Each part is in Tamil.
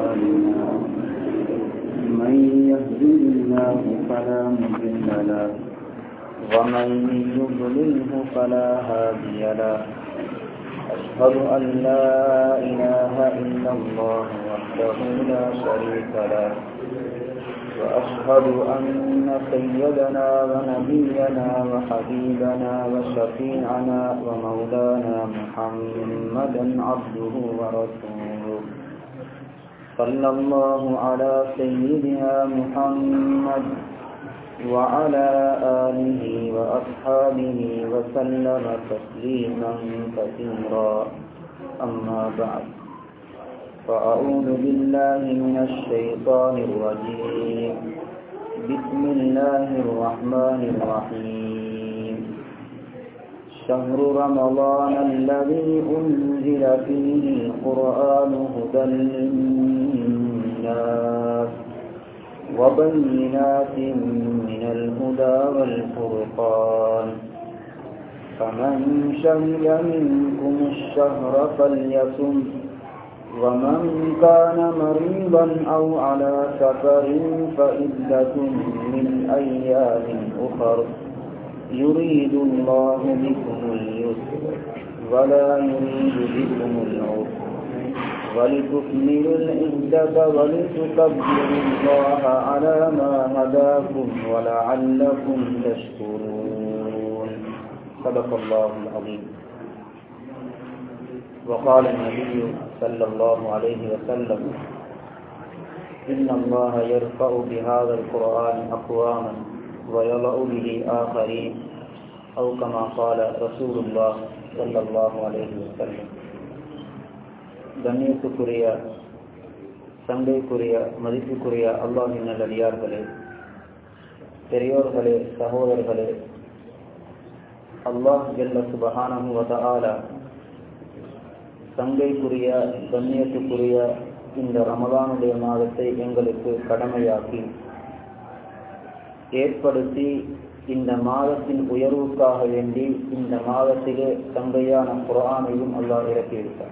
أعمالنا من يهده الله فلا مضل له ومن يضلله فلا هادي له أشهد أن لا إله إلا الله وحده لا شريك له وأشهد أن سيدنا ونبينا وحبيبنا وشفيعنا ومولانا محمدا عبده ورسوله صلى الله على سيدنا محمد وعلى آله وأصحابه وسلم تسليما كثيرا أما بعد فأعوذ بالله من الشيطان الرجيم بسم الله الرحمن الرحيم شهر رمضان الذي أنزل فيه القرآن هدى للناس وبينات من الهدى والفرقان فمن شهد منكم الشهر فليصم ومن كان مريضا أو على سفر فإدة من أيام أخر يريد الله بكم اليسر ولا يريد بكم العسر ولتكملوا العدة ولتكبروا الله على ما هداكم ولعلكم تشكرون صدق الله العظيم وقال النبي صلى الله عليه وسلم إن الله يرفع بهذا القرآن أقواما ويضع به آخرين أو كما قال رسول الله صلى الله عليه وسلم கண்ணியத்துக்குரிய சண்டைக்குரிய மதிப்புக்குரிய அல்லாஹின் நல்லடியார்களே பெரியோர்களே சகோதரர்களே அல்லாஹ் ஜெல்ல சுபஹானஹு வதஆலா சங்கைக்குரிய கண்ணியத்துக்குரிய இந்த ரமதானுடைய மாதத்தை எங்களுக்கு கடமையாக்கி ஏற்படுத்தி இந்த மாதத்தின் உயர்வுக்காக வேண்டி இந்த மாதத்திலே சங்கையான குரானையும் அல்லாஹ் இறக்கியிருத்தார்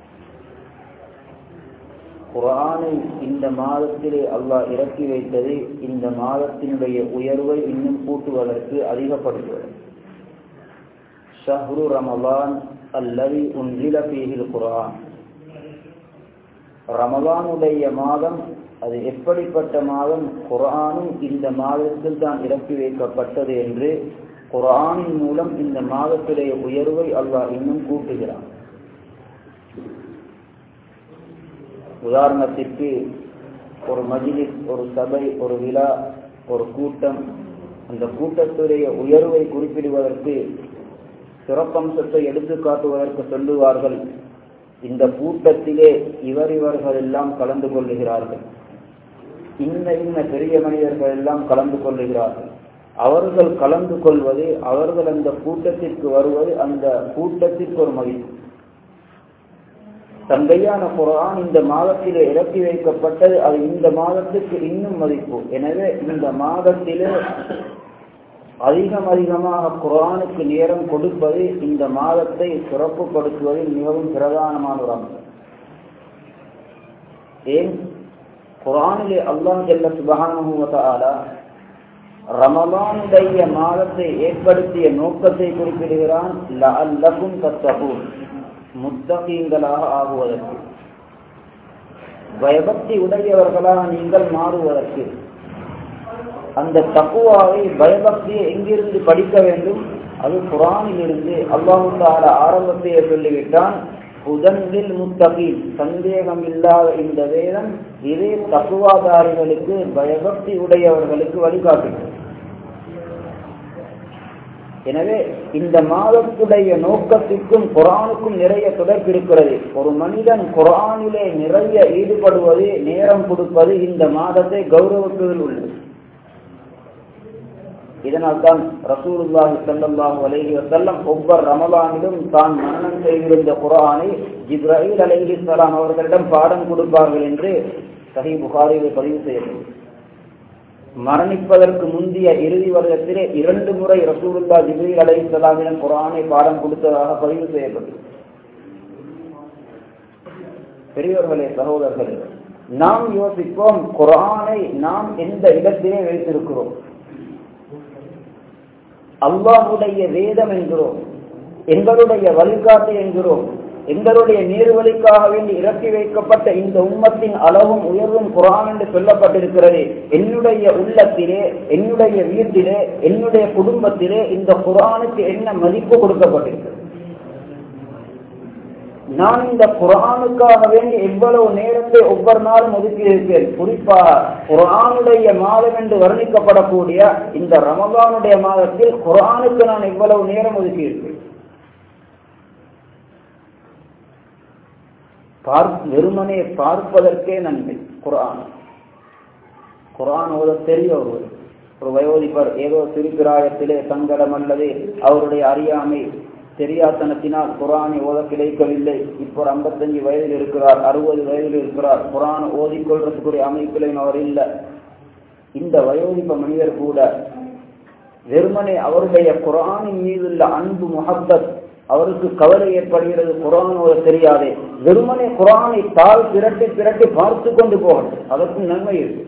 குரானை இந்த மாதத்திலே அல்லாஹ் இறக்கி வைத்தது இந்த மாதத்தினுடைய உயர்வை இன்னும் கூட்டுவதற்கு அதிகப்படுத்துவது ஷஹ்ரு ரமலான் அல்லது உன்றில பீகில் குரான் ரமலானுடைய மாதம் அது எப்படிப்பட்ட மாதம் குரானும் இந்த மாதத்தில் தான் இறக்கி வைக்கப்பட்டது என்று குரானின் மூலம் இந்த மாதத்துடைய உயர்வை அல்லாஹ் இன்னும் கூட்டுகிறான் உதாரணத்திற்கு ஒரு மஜிலிஸ் ஒரு சபை ஒரு விழா ஒரு கூட்டம் அந்த கூட்டத்துடைய உயர்வை குறிப்பிடுவதற்கு சிறப்பம்சத்தை எடுத்து காட்டுவதற்கு சொல்லுவார்கள் இந்த கூட்டத்திலே இவர் இவர்கள் எல்லாம் கலந்து கொள்ளுகிறார்கள் இன்ன இன்ன பெரிய மனிதர்கள் எல்லாம் கலந்து கொள்ளுகிறார்கள் அவர்கள் கலந்து கொள்வது அவர்கள் அந்த கூட்டத்திற்கு வருவது அந்த கூட்டத்திற்கு ஒரு மதிப்பு தந்தையான குரான் இந்த மாதத்திலே இறக்கி வைக்கப்பட்டது அது இந்த மாதத்துக்கு இன்னும் மதிப்பு எனவே இந்த மாதத்திலே அதிகம் அதிகமாக குரானுக்கு நேரம் கொடுப்பது இந்த மாதத்தை சிறப்புப்படுத்துவதில் மிகவும் பிரதானமான ஒரு அம்சம் ஏன் குரானிலே அல்லாஹ் ஜல்ல சுபகானுவதாலா ரமலானுடைய மாதத்தை ஏற்படுத்திய நோக்கத்தை குறிப்பிடுகிறான் லஅல்லகும் தத்தகும் முத்தகீங்களாக ஆகுவதற்கு பயபக்தி உடையவர்களாக நீங்கள் மாறுவதற்கு அந்த தக்குவாவை பயபக்தியை எங்கிருந்து படிக்க வேண்டும் அது குரானில் இருந்து அல்லாஹு தால ஆரம்பத்தையே சொல்லிவிட்டான் உதன்பில் முத்தகி சந்தேகம் இல்லாத இந்த வேதம் இதே தக்குவாதாரிகளுக்கு பயபக்தி உடையவர்களுக்கு வழிகாட்டுகிறது எனவே இந்த மாதத்துடைய நோக்கத்திற்கும் குரானுக்கும் நிறைய தொடர்பு இருக்கிறது ஒரு மனிதன் குரானிலே நிறைய ஈடுபடுவது நேரம் கொடுப்பது இந்த மாதத்தை கௌரவத்துவதில் உள்ளது இதனால் தான் ரசூலுல்லாஹி ஸல்லல்லாஹு அலைஹி வஸல்லம் ஒவ்வொரு ரமலானிலும் தான் மரணம் செய்திருந்த குர்ஆனை ஜிப்ராயில் அலைஹிஸ்ஸலாம் அவர்களிடம் பாடம் கொடுப்பார்கள் என்று சஹீஹ் புகாரியில் பதிவு செய்யப்படும் மரணிப்பதற்கு முந்தைய இறுதி வருடத்திலே இரண்டு முறை ரசூலுல்லா ஜிப்ரீல் அலைஹிஸ்ஸலாமிடம் குர்ஆனை பாடம் கொடுத்ததாக பதிவு செய்யப்பட்டது பெரியவர்களே சகோதரர்களே நாம் யோசிப்போம் குரானை நாம் எந்த இடத்திலே வைத்திருக்கிறோம் அல்லாஹுடைய வேதம் என்கிறோம் எங்களுடைய வழிகாட்டு என்கிறோம் எங்களுடைய நீர்வழிக்காக வேண்டி இறக்கி வைக்கப்பட்ட இந்த உம்மத்தின் அளவும் உயர்வும் குரான் என்று சொல்லப்பட்டிருக்கிறது என்னுடைய உள்ளத்திலே என்னுடைய வீட்டிலே என்னுடைய குடும்பத்திலே இந்த குரானுக்கு என்ன மதிப்பு கொடுக்கப்பட்டிருக்கிறது நான் இந்த குரானுக்காக வேண்டி எவ்வளவு நேரத்தை ஒவ்வொரு நாளும் ஒதுக்கி இருக்கிறேன் குறிப்பா குரானுடைய மாதம் என்று வர்ணிக்கப்படக்கூடிய இந்த ரமதானுடைய மாதத்தில் குரானுக்கு நான் எவ்வளவு நேரம் ஒதுக்கி இருக்கிறேன் வெறுமனே பார்ப்பதற்கே நன்மை குரான் குரான் ஓத தெரிய ஒருவர் ஒரு வயோதிபர் ஏதோ திருப்பிராயத்திலே சங்கடம் அல்லது அவருடைய அறியாமை தெரியாத்தனத்தினால் குரானை ஓத கிடைக்கவில்லை இப்போ ஒரு ஐம்பத்தஞ்சு வயதில் இருக்கிறார் அறுபது வயதில் இருக்கிறார் குரான் ஓதிக்கொள்றதுக்குரிய அமைப்பிலையும் அவர் இல்லை இந்த வயோதிப மனிதர் கூட வெறுமனே அவருடைய குரானின் மீதுள்ள அன்பு முகப்பத் அவருக்கு கவலை ஏற்படுகிறது குரான் ஓத தெரியாதே வெறுமனே குரானை தாள் திரட்டி திரட்டி பார்த்து கொண்டு போகட்டும் அதற்கு நன்மை இருக்கு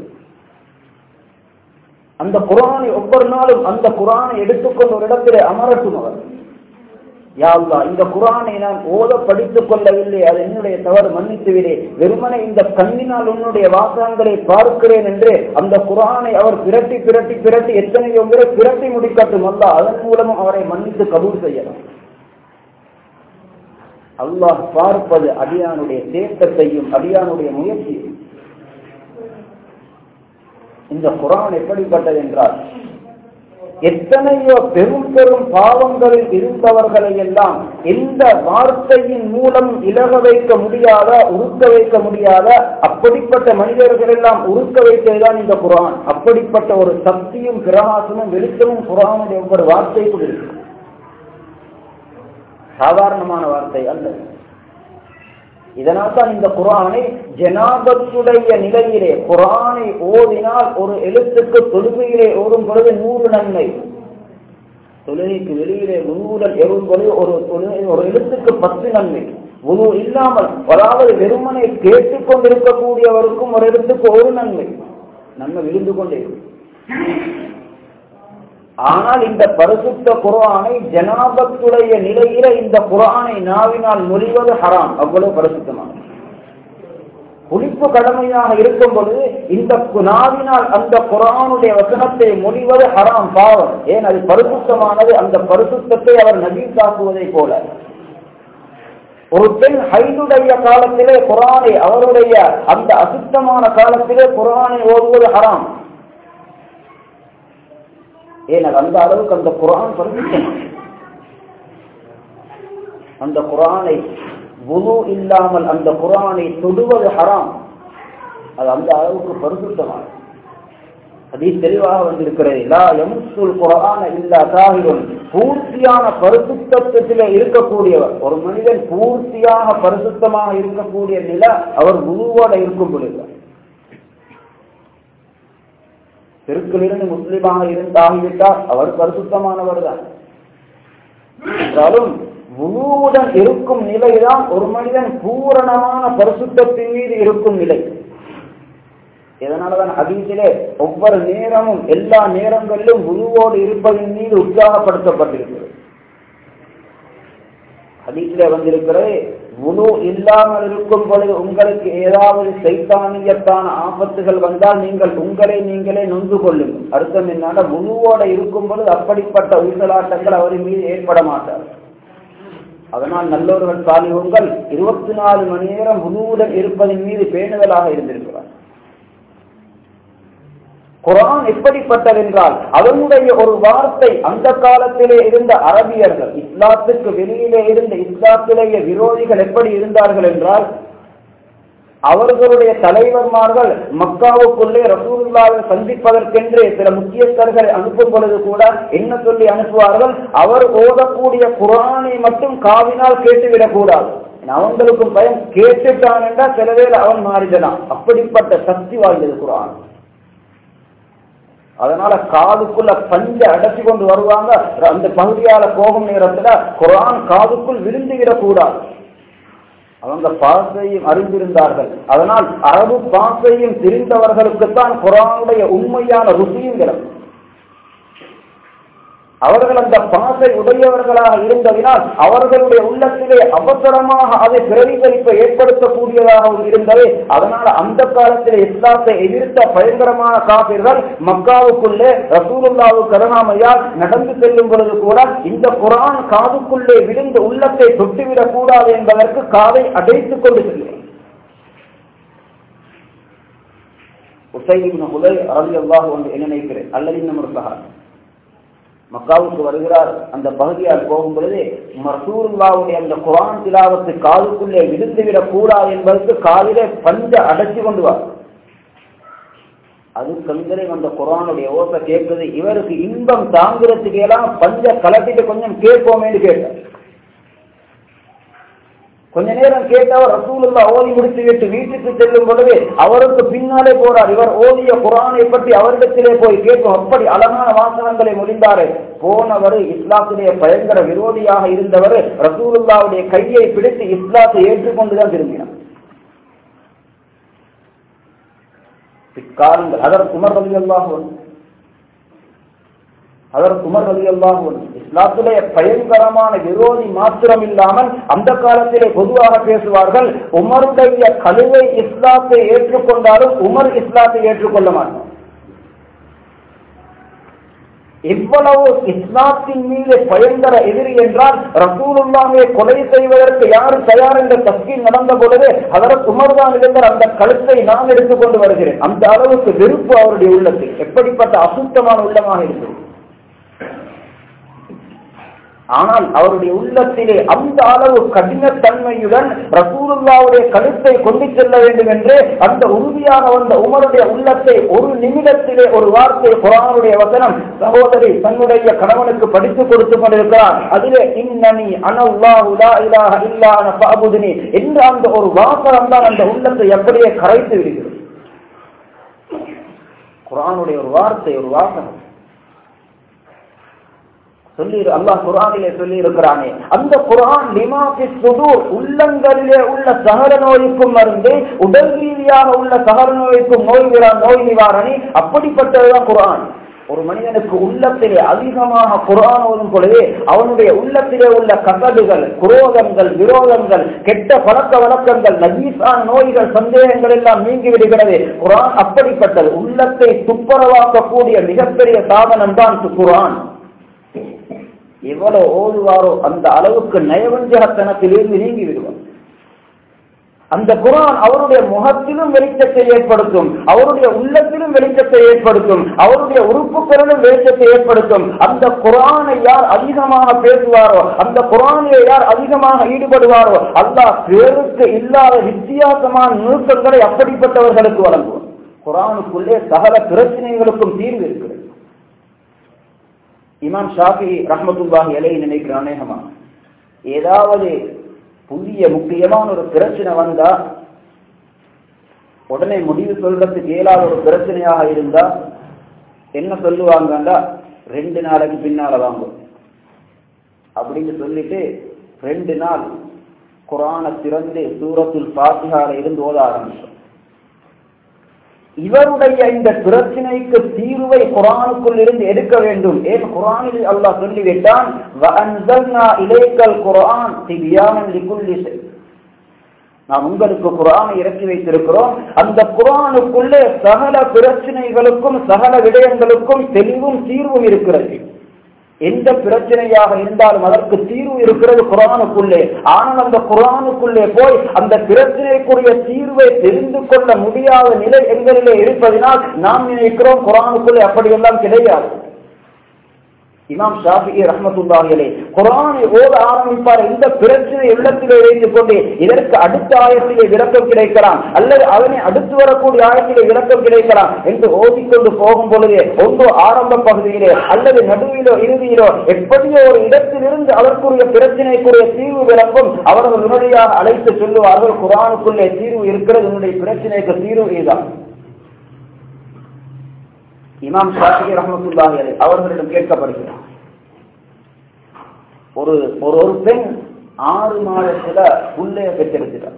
அந்த குரானை ஒவ்வொரு நாளும் அந்த குரானை எடுத்துக்கொண்டு ஒரு இடத்திலே அமரட்டும் அவர் யாவ்லா இந்த குரானை நான் ஓத படித்துக் கொள்ளவில்லை அது என்னுடைய தவறு மன்னித்து விடே வெறுமனை இந்த கண்ணினால் உன்னுடைய வாசகங்களை பார்க்கிறேன் என்று அந்த குரானை அவர் பிரட்டி பிரட்டி பிரட்டி எத்தனையோ முறை பிரட்டி முடிக்கட்டும் அல்ல அதன் மூலமும் அவரை மன்னித்து கபூல் செய்யலாம் அல்லாஹ் பார்ப்பது அடியானுடைய தேட்டத்தையும் அடியானுடைய முயற்சியையும் இந்த குரான் எப்படிப்பட்டது என்றால் எத்தனையோ பெரும் பெரும் பாவங்களில் இருந்தவர்களை எல்லாம் எந்த வார்த்தையின் மூலம் இலக வைக்க முடியாத உருக்க வைக்க முடியாத அப்படிப்பட்ட மனிதர்கள் எல்லாம் உருக்க வைத்ததுதான் இந்த குரான் அப்படிப்பட்ட ஒரு சக்தியும் பிரகாசமும் வெளிச்சமும் குரானுடைய ஒவ்வொரு வார்த்தைக்குள் இருக்கு சாதாரணமான வார்த்தை அல்ல இதனால் தான் இந்த குரானை ஜனாபத்துடைய நிலையிலே குரானை ஓதினால் ஒரு எழுத்துக்கு தொழுகையிலே ஓடும் பொழுது நூறு நன்மை தொழுகைக்கு வெளியிலே உருவுடன் எறும் பொழுது ஒரு தொழுகை ஒரு எழுத்துக்கு பத்து நன்மை உரு இல்லாமல் அதாவது வெறுமனை கேட்டுக்கொண்டிருக்கக்கூடியவருக்கும் ஒரு எழுத்துக்கு ஒரு நன்மை நன்மை விழுந்து கொண்டே ஆனால் இந்த பரிசுத்த குரானை ஜனாபத்துடைய நிலையில இந்த குரானை நாவினால் மொழிவது ஹராம் அவ்வளவு பரிசுத்தமான குளிப்பு கடமையாக இருக்கும் பொழுது இந்த நாவினால் அந்த குரானுடைய வசனத்தை மொழிவது ஹராம் பாவம் ஏன் அது பரிசுத்தமானது அந்த பரிசுத்தத்தை அவர் நபீசாக்குவதை போல ஒரு பெண் ஹைதுடைய காலத்திலே குரானை அவருடைய அந்த அசுத்தமான காலத்திலே குரானை ஓதுவது ஹராம் ஏன் அந்த அளவுக்கு அந்த குரான் பரிசுத்தம் அந்த குரானை குரு இல்லாமல் அந்த குரானை தொடுவது ஹராம் அது அந்த அளவுக்கு பரிசுத்தமான அதே தெளிவாக வந்திருக்கிறது லா எமுசுல் குரான இல்லா தாகிரும் பூர்த்தியான பரிசுத்தத்திலே இருக்கக்கூடியவர் ஒரு மனிதன் பூர்த்தியாக பரிசுத்தமாக இருக்கக்கூடிய நிலை அவர் குருவோட இருக்கும் பொழுது தெருக்களிலிருந்து முஸ்லிமாக இருந்தாகிவிட்டால் அவர் பரிசுத்தமானவர் தான் என்றாலும் முழுவுடன் இருக்கும் நிலைதான் ஒரு மனிதன் பூரணமான பரிசுத்தத்தின் மீது இருக்கும் நிலை இதனாலதான் அதீசிலே ஒவ்வொரு நேரமும் எல்லா நேரங்களிலும் முழுவோடு இருப்பதன் மீது உற்சாகப்படுத்தப்பட்டிருக்கிறது ஹதீஸிலே வந்திருக்கிறது முழு இல்லாமல் இருக்கும் பொழுது உங்களுக்கு ஏதாவது சைத்தானியத்தான ஆபத்துகள் வந்தால் நீங்கள் உங்களை நீங்களே நொந்து கொள்ளுங்கள் அர்த்தம் என்னால முழுவோட இருக்கும் பொழுது அப்படிப்பட்ட ஊசலாட்டங்கள் அவரின் மீது ஏற்பட மாட்டார் அதனால் நல்லவர்கள் சாலிகங்கள் இருபத்தி நாலு மணி நேரம் முழுவுடன் இருப்பதன் மீது பேணுதலாக இருந்திருக்கிறார் குரான் எப்படிப்பட்டதென்றால் அதனுடைய ஒரு வார்த்தை அந்த காலத்திலே இருந்த அரபியர்கள் இஸ்லாத்துக்கு வெளியிலே இருந்த இஸ்லாத்திலேயே விரோதிகள் எப்படி இருந்தார்கள் என்றால் அவர்களுடைய தலைவர்மார்கள் மக்காவுக்குள்ளே ரசூலுல்லாவை சந்திப்பதற்கென்று சில முக்கியஸ்தர்களை அனுப்பும் பொழுது கூட என்ன சொல்லி அனுப்புவார்கள் அவர் ஓதக்கூடிய குரானை மட்டும் காவினால் கேட்டுவிடக் கூடாது அவங்களுக்கும் பயம் கேட்டுட்டான் என்றால் சில வேளை அவன் மாறிடலாம் அப்படிப்பட்ட சக்தி வாய்ந்தது குரான் அதனால காதுக்குள்ள பஞ்ச அடைச்சி கொண்டு வருவாங்க அந்த பகுதியால போகும் நேரத்துல குரான் காதுக்குள் விழுந்து விடக்கூடாது அவங்க பாசையும் அறிந்திருந்தார்கள் அதனால் அரபு பாசையும் தெரிந்தவர்களுக்குத்தான் குரானுடைய உண்மையான ருசியும் கிடக்கும் அவர்கள் அந்த பாசை உடையவர்களாக இருந்ததினால் அவர்களுடைய உள்ளத்திலே அவசரமாக அதை பிரதிபலிப்பை ஏற்படுத்தக்கூடியதாகவும் இருந்தது அதனால அந்த காலத்திலே இஸ்லாத்தை எதிர்த்த பயங்கரமான காப்பீர்கள் மக்காவுக்குள்ளே ரசூலுல்லாவு கருணாமையால் நடந்து செல்லும் பொழுது கூட இந்த குரான் காதுக்குள்ளே விழுந்து உள்ளத்தை தொட்டுவிடக் கூடாது என்பதற்கு காதை அடைத்துக் கொண்டு செல்கிறேன் உசைபின் உதய் அரபி அல்லாஹ் ஒன்று என்ன நினைக்கிறேன் அல்லது இன்னும் ஒரு சகாரம் மக்காவுக்கு வருகிறார் அந்த பகுதியால் போகும் பொழுது மசூருல்லாவுடைய அந்த குரான் திலாவத்து காதுக்குள்ளே விழுந்துவிடக் கூடாது என்பதற்கு காதிலே பஞ்ச அடைச்சு கொண்டு வா அது கண்களை வந்த குரானுடைய ஓசை கேட்குது இவருக்கு இன்பம் தாங்கிறதுக்கு எல்லாம் பஞ்ச கலட்டிட்டு கொஞ்சம் கேட்போமேன்னு கேட்டார் கொஞ்ச நேரம் கேட்டவர் ரசூலுல்லா ஓதி முடித்து விட்டு வீட்டுக்கு செல்லும் பொழுது அவருக்கு பின்னாலே போறார் இவர் ஓதிய குரானை பற்றி அவரிடத்திலே போய் கேட்கும் அப்படி அழகான வாசகங்களை முடிந்தாரு போனவர் இஸ்லாத்துடைய பயங்கர விரோதியாக இருந்தவர் ரசூலுல்லாவுடைய கையை பிடித்து இஸ்லாத்தை ஏற்றுக்கொண்டுதான் திரும்பினார் பிற்காலங்கள் அதற்கு உமர் ரவி அல்லாஹ் அதற்கு உமர் ரவி அல்லாஹ் இஸ்லாத்துடைய பயங்கரமான விரோதி மாத்திரம் இல்லாமல் அந்த காலத்திலே பொதுவாக பேசுவார்கள் உமருடைய கழுவை இஸ்லாத்தை ஏற்றுக்கொண்டாலும் உமர் இஸ்லாத்தை ஏற்றுக்கொள்ள மாட்டார் எவ்வளவு இஸ்லாத்தின் மீது பயங்கர எதிரி என்றால் ரசூலுல்லாமே கொலை செய்வதற்கு யாரு தயார் என்ற தஸ்கீல் நடந்த பொழுது அதற்கு உமர்தான் இருந்த அந்த கழுத்தை நான் எடுத்துக்கொண்டு வருகிறேன் அந்த அளவுக்கு வெறுப்பு அவருடைய உள்ளத்தில் எப்படிப்பட்ட அசுத்தமான உள்ளமாக இருந்தது ஆனால் அவருடைய உள்ளத்திலே அந்த அளவு கடினத்தன்மையுடன் ரசூலுல்லாவுடைய கழுத்தை கொண்டு செல்ல வேண்டும் என்று அந்த உறுதியாக வந்த உமருடைய உள்ளத்தை ஒரு நிமிடத்திலே ஒரு வார்த்தை குரானுடைய வசனம் சகோதரி தன்னுடைய கணவனுக்கு படித்துக் கொடுத்து கொண்டிருக்கிறார் அதிலே இன்னனி அனல்லாஹு லா இலாஹ இல்லா அன ஃபஅபுதுனி என்ற அந்த ஒரு வாசகம் தான் அந்த உள்ளத்தை அப்படியே கரைத்து விடுகிறது குரானுடைய ஒரு வார்த்தை ஒரு வாசகம் சொல்லி அல்லாஹ் குரானிலே சொல்லி இருக்கிறானே அந்த குரான் லிமாஃபி சுதூர் உள்ளங்களிலே உள்ள சகல நோய்க்கும் மருந்து உடல் ரீதியாக உள்ள சகல நோய்க்கும் நோய் நோய் நிவாரணி அப்படிப்பட்டதுதான் குரான் ஒரு மனிதனுக்கு உள்ளத்திலே அதிகமாக குரான் ஓதும் பொழுது அவனுடைய உள்ளத்திலே உள்ள கசடுகள் குரோதங்கள் விரோதங்கள் கெட்ட பழக்க வழக்கங்கள் நஜீசான நோய்கள் சந்தேகங்கள் எல்லாம் நீங்கி விடுகிறது குரான் அப்படிப்பட்டது உள்ளத்தை துப்புரவாக்கக்கூடிய மிகப்பெரிய சாதனம் தான் குரான் எவ்வளவு ஓதுவாரோ அந்த அளவுக்கு நயவஞ்சகத்தனத்திலிருந்து நீங்கி விடுவார் அந்த குரான் அவருடைய முகத்திலும் வெளிச்சத்தை ஏற்படுத்தும் அவருடைய உள்ளத்திலும் வெளிச்சத்தை ஏற்படுத்தும் அவருடைய உறுப்புகளிலும் வெளிச்சத்தை ஏற்படுத்தும் அந்த குரானை யார் அதிகமாக பேசுவாரோ அந்த குரானிலே யார் அதிகமாக ஈடுபடுவாரோ அல்லாஹ் பேருக்கு இல்லாத வித்தியாசமான நுணுக்கங்களை அப்படிப்பட்டவர்களுக்கு வழங்குவார் குரானுக்குள்ளே சகல பிரச்சனைகளுக்கும் தீர்வு இருக்கிறது இமாம் ஷாஃபி ரஹமத்துல்லாஹி அலை நினைக்கிற அநேகமா ஏதாவது புதிய முக்கியமான ஒரு பிரச்சனை வந்தா உடனே முடிவு சொல்றதுக்கு இயலாத ஒரு பிரச்சனையாக இருந்தா என்ன சொல்லுவாங்கண்டா ரெண்டு நாளைக்கு பின்னால வாங்கும் அப்படின்னு சொல்லிட்டு ரெண்டு நாள் குரானை திறந்து சூரத்துல் பாத்திகால இருந்து ஓத ஆரம்பிச்சோம் இவருடைய இந்த பிரச்சனைக்கு தீர்வை குரானுக்குள் இருந்து எடுக்க வேண்டும் ஏன் குரானில் அல்லாஹ் சொல்லிவிட்டான் குரான் நாம் உங்களுக்கு குரானை இறக்கி வைத்திருக்கிறோம் அந்த குரானுக்குள்ளே சகல பிரச்சனைகளுக்கும் சகல விடயங்களுக்கும் தெளிவும் தீர்வும் இருக்கிறது எந்த பிரச்சனையாக இருந்தாலும் அதற்கு தீர்வு இருக்கிறது குரானுக்குள்ளே ஆனால் அந்த குரானுக்குள்ளே போய் அந்த பிரச்சனைக்குரிய தீர்வை தெரிந்து கொள்ள முடியாத நிலை எங்களிலே இருப்பதனால் நாம் நினைக்கிறோம் குரானுக்குள்ளே அப்படியெல்லாம் கிடையாது இமாம் ஷாஃபி ரஹமத்துல்லாஹிலே குரானை ஓத ஆரம்பிப்பார் இந்த பிரச்சனை உள்ளத்திலே வைத்துக் கொண்டு இதற்கு அடுத்த ஆயத்திலே விளக்கம் கிடைக்கலாம் அல்லது அதனை அடுத்து வரக்கூடிய ஆயத்திலே விளக்கம் கிடைக்கலாம் என்று ஓதிக்கொண்டு போகும் பொழுது ஒன்று ஆரம்ப பகுதியிலே அல்லது நடுவிலோ இறுதியிலோ எப்படியோ ஒரு இடத்திலிருந்து அதற்குரிய பிரச்சனைக்குரிய தீர்வு விளக்கும் அவர்கள் உடனடியாக அழைத்து சொல்லுவார்கள் குரானுக்குள்ளே தீர்வு இருக்கிறது உன்னுடைய பிரச்சனைக்கு தீர்வு இதுதான் இமாம் ஷாஃபி ரஹமத்துல்லாஹி அலை அவர்களிடம் கேட்கப்படுகிறார் ஒரு ஒரு ஒரு பெண் ஆறு மாதத்துல புள்ளைய பெற்றெடுத்துட்டான்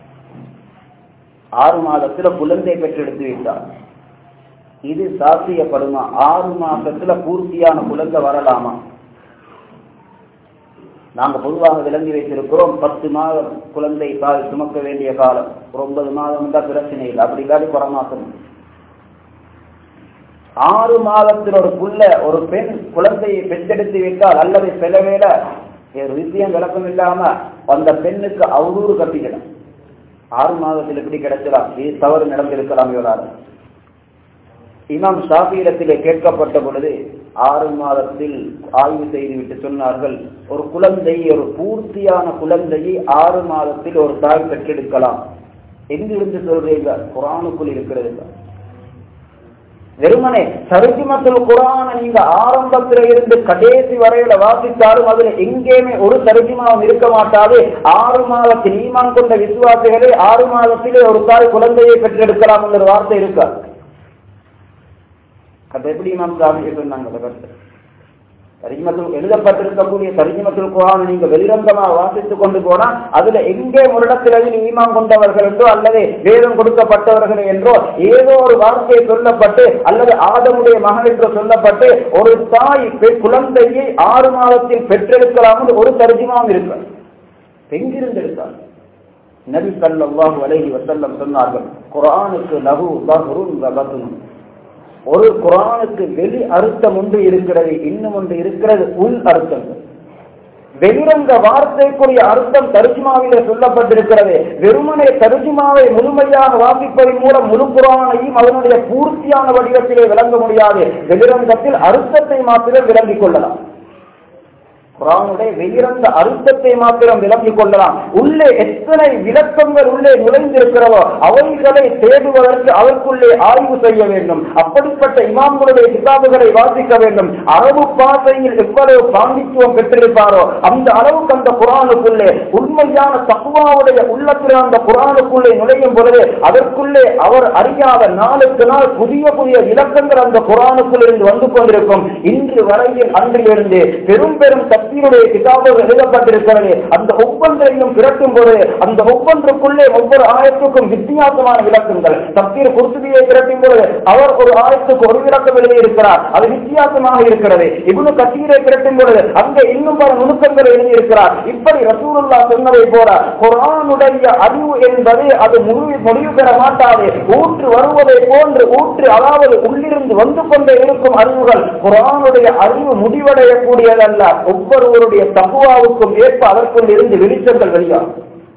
ஆறு மாதத்துல குழந்தை பெற்றெடுத்து விட்டான் இது சாத்தியப்படுமா ஆறு மாசத்துல பூர்த்தியான குழந்தை வரலாமா நாங்க பொதுவாக விளங்கி வைத்திருக்கிறோம் பத்து மாதம் குழந்தை தாய் சுமக்க வேண்டிய காலம் ஒரு ஒன்பது மாதம் தான் பிரச்சனை இல்லை அப்படி இல்லாத குறமாசம் ஆறு மாதத்தில் ஒரு புள்ள ஒரு பெண் குழந்தையை பெற்றெடுத்து விட்டால் அல்லது சில வேளை ஒரு விஷயம் விளக்கம் இல்லாம அந்த பெண்ணுக்கு அவதூறு கட்டிக்கணும் ஆறு மாதத்தில் எப்படி கிடைச்சலாம் இது தவறு நடந்திருக்கலாம் இவரால் இமாம் ஷாபியிடத்திலே கேட்கப்பட்ட பொழுது ஆறு மாதத்தில் ஆய்வு செய்துவிட்டு சொன்னார்கள் ஒரு குழந்தை ஒரு பூர்த்தியான குழந்தையை ஆறு மாதத்தில் ஒரு தாய் பெற்றெடுக்கலாம் எங்கிருந்து சொல்றீங்க குரானுக்குள் இருக்கிறது வெறுமனே சரிஜிமத்துல் குரான நீங்க ஆரம்பத்துல இருந்து கடைசி வரையில வாசித்தாலும் அதுல எங்கேயுமே ஒரு சரிஜிமாவும் இருக்க மாட்டாது ஆறு மாதத்தில் ஈமான் கொண்ட விசுவாசிகளே ஆறு மாதத்திலே ஒரு தாய் குழந்தையை பெற்றெடுக்கலாம் என்ற வார்த்தை இருக்கா அது எப்படி இமாம் சாமி சொன்னாங்க அந்த கருத்து தரிஜமத்தில் எழுதப்பட்டிருக்கக்கூடிய தரிஜமத்தில் குரான் நீங்க வெளிரங்கமா வாசித்துக் கொண்டு போனா அதுல எங்கே ஒரு இடத்துல ஈமான் கொண்டவர்கள் என்றோ அல்லது வேதம் கொடுக்கப்பட்டவர்கள் என்றோ ஏதோ ஒரு வார்த்தையை சொல்லப்பட்டு அல்லது ஆதமுடைய மகன் என்று சொல்லப்பட்டு ஒரு தாய் குழந்தையை ஆறு மாதத்தில் பெற்றெடுக்கலாம் என்று ஒரு தரிஜமாவும் இருக்கு எங்கிருந்து எடுத்தார் நபி சல்லாஹு அலைஹி வசல்லம் சொன்னார்கள் குரானுக்கு லகு பஹ்ருன் வபத்துன் ஒரு குரானுக்கு வெளி அர்த்தம் ஒன்று இருக்கிறது இன்னும் ஒன்று இருக்கிறது உள் அர்த்தங்கள் வெளிரங்க வார்த்தைக்குரிய அர்த்தம் தர்ஜுமாவிலே சொல்லப்பட்டிருக்கிறது வெறுமனே தர்ஜுமாவை முழுமையாக வாசிப்பதன் மூலம் முழு குரானையும் அதனுடைய பூர்த்தியான வடிவத்திலே விளங்க முடியாது வெளிரங்கத்தில் அர்த்தத்தை மாத்திரம் விளங்கிக் கொள்ளலாம் குரானுடைய வெளிரந்த அர்த்தத்தை மாத்திரம் விளங்கிக் கொள்ளலாம் உள்ளே எத்தனை விளக்கங்கள் உள்ளே நுழைந்திருக்கிறதோ அவைகளை தேடுவதற்கு அதற்குள்ளே ஆய்வு செய்ய வேண்டும் அப்படிப்பட்ட இமாம்களுடைய கிதாபுகளை வாசிக்க வேண்டும் அரபு பாசையில் எவ்வளவு பாண்டித்துவம் பெற்றிருப்பாரோ அந்த அளவுக்கு அந்த குரானுக்குள்ளே உண்மையான தக்குவாவுடைய உள்ளத்தில் அந்த குரானுக்குள்ளே நுழையும் பொழுது அதற்குள்ளே அவர் அறியாத நாளுக்கு நாள் புதிய புதிய விளக்கங்கள் அந்த குரானுக்குள் இருந்து வந்து கொண்டிருக்கும் இன்று வரையில் அன்றிலிருந்து பெரும் பெரும் தப்சீருடைய கிதாபுகள் எழுதப்பட்டிருக்கிறது அந்த ஒவ்வொன்றையும் திரட்டும் போது அந்த ஒவ்வொன்றுக்குள்ளே ஒவ்வொரு ஆயத்துக்கும் வித்தியாசமான விளக்கங்கள் தப்சீர் குர்சுபியை திரட்டும் போது அவர் ஒரு ஆயத்துக்கு ஒரு விளக்கம் எழுதியிருக்கிறார் அது வித்தியாசமாக இருக்கிறது இவனு கசீரை திரட்டும் பொழுது அங்கே இன்னும் பல நுணுக்கங்கள் எழுதியிருக்கிறார் இப்படி ரசூலுல்லா சொன்னதை போல குரானுடைய அறிவு என்பது அது முடிவு முடிவு பெற மாட்டாது ஊற்று வருவதை போன்று ஊற்று அதாவது உள்ளிருந்து வந்து கொண்டே இருக்கும் அறிவுகள் குரானுடைய அறிவு முடிவடையக்கூடியதல்ல ஒவ்வொருவருடைய தகுவாவுக்கும் ஏற்ப அதற்குள் இருந்து வெளிச்சங்கள் வெளியாகும்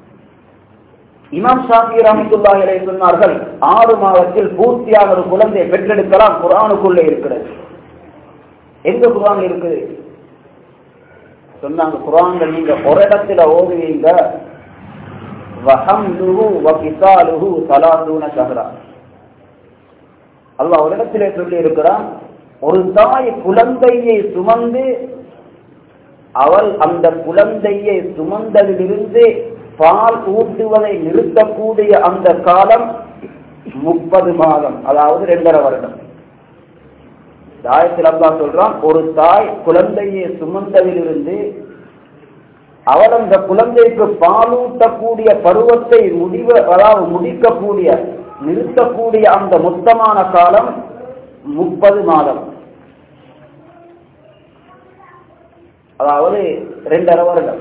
இமாம் ஷாஃபி ரஹமத்துல்லாஹிலே சொன்னார்கள் ஆறு மாதத்தில் பூர்த்தியாக ஒரு குழந்தையை பெற்றெடுக்கலாம் குரானுக்குள்ளே இருக்கிறது எங்க குரான் இருக்குது சொன்னாங்க குரான்ல நீங்க ஒரு இடத்துல ஓதுவீங்க வஹம்லுஹு வகிசாலுஹு சலாசூன ஷஹரா அல்லாஹ் ஒரு இடத்திலே சொல்லி இருக்கிறான் ஒரு தாய் குழந்தையை சுமந்து அவள் அந்த குழந்தையை சுமந்ததிலிருந்து பால் ஊட்டுவதை நிறுத்தக்கூடிய அந்த காலம் முப்பது மாதம் அதாவது ரெண்டரை வருடம் தாயத்தில் அல்லா சொல்றான் ஒரு தாய் குழந்தையை சுமந்ததிலிருந்து அவள் அந்த குழந்தைக்கு பாலூட்டக்கூடிய பருவத்தை முடிவ அதாவது முடிக்கக்கூடிய நிறுத்தக்கூடிய அந்த மொத்தமான காலம் முப்பது மாதம் அதாவது ரெண்டரை வருடம்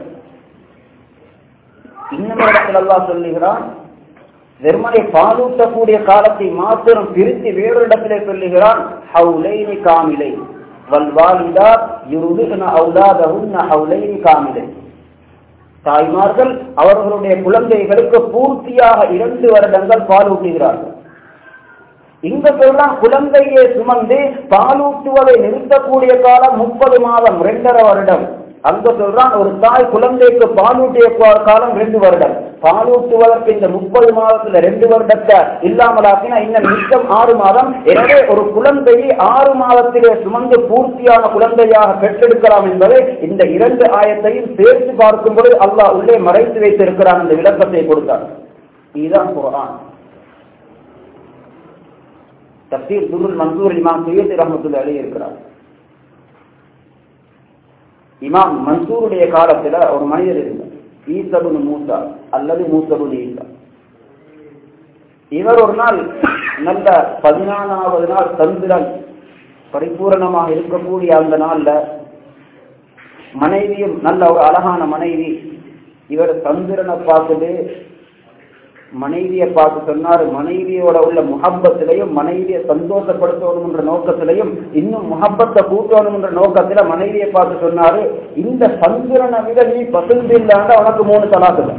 இன்னும் இடத்துல எல்லாம் சொல்லுகிறான் வெறுமனை பாலூட்டக்கூடிய காலத்தை மாத்திரம் பிரித்து வேறு இடத்திலே சொல்லுகிறான் ஹவுலைனி காமிலை வல்வாலிதா யுருதுன அவுலாதஹுன்ன ஹவுலைனி காமிலை தாய்மார்கள் அவர்களுடைய குழந்தைகளுக்கு பூர்த்தியாக இரண்டு வருடங்கள் பாலூட்டுகிறார்கள் இங்க சொல்லலாம் குழந்தையை சுமந்து பாலூட்டுவதை நிறுத்தக்கூடிய காலம் முப்பது மாதம் ரெண்டரை வருடம் அங்க சொல்றான் ஒரு தாய் குழந்தைக்கு பாலூட்டிய காலம் ரெண்டு வருடம் பாலூட்டுவதற்கு இந்த முப்பது மாதத்துல ரெண்டு வருடத்தை இல்லாமலாக்கினா இன்னும் மிச்சம் ஆறு மாதம் எனவே ஒரு குழந்தையை ஆறு மாதத்திலே சுமந்து பூர்த்தியான குழந்தையாக பெற்றெடுக்கலாம் என்பதை இந்த இரண்டு ஆயத்தையும் சேர்த்து பார்க்கும்போது அல்லாஹ் உள்ளே மறைத்து வைத்திருக்கிறான் இந்த விளக்கத்தை கொடுத்தார் இதுதான் குரான் தப்சீர் துருல் மன்சூர் இமாம் சுயத்தி ரஹமத்துல எழுதியிருக்கிறார் இமாம் மன்சூருடைய காலத்துல ஒரு மனிதர் இருந்தார் ஈசபுன் மூசா அல்லது மூசபுன் ஈசா இவர் ஒரு நாள் நல்ல பதினாலாவது நாள் சந்திரன் பரிபூரணமாக இருக்கக்கூடிய அந்த நாள்ல மனைவியும் நல்ல ஒரு அழகான மனைவி இவர் சந்திரனை பார்த்துட்டு மனைவியை பார்த்து சொன்னார் மனைவியோட உள்ள முகப்பத்திலையும் மனைவியை சந்தோஷப்படுத்தணும் என்ற நோக்கத்திலையும் இன்னும் முகப்பத்தை கூட்டணும் என்ற நோக்கத்துல மனைவியை பார்த்து சொன்னாரு இந்த சந்திரனை விட நீ பசுந்து இல்லாண்ட உனக்கு மூணு தலாக்கு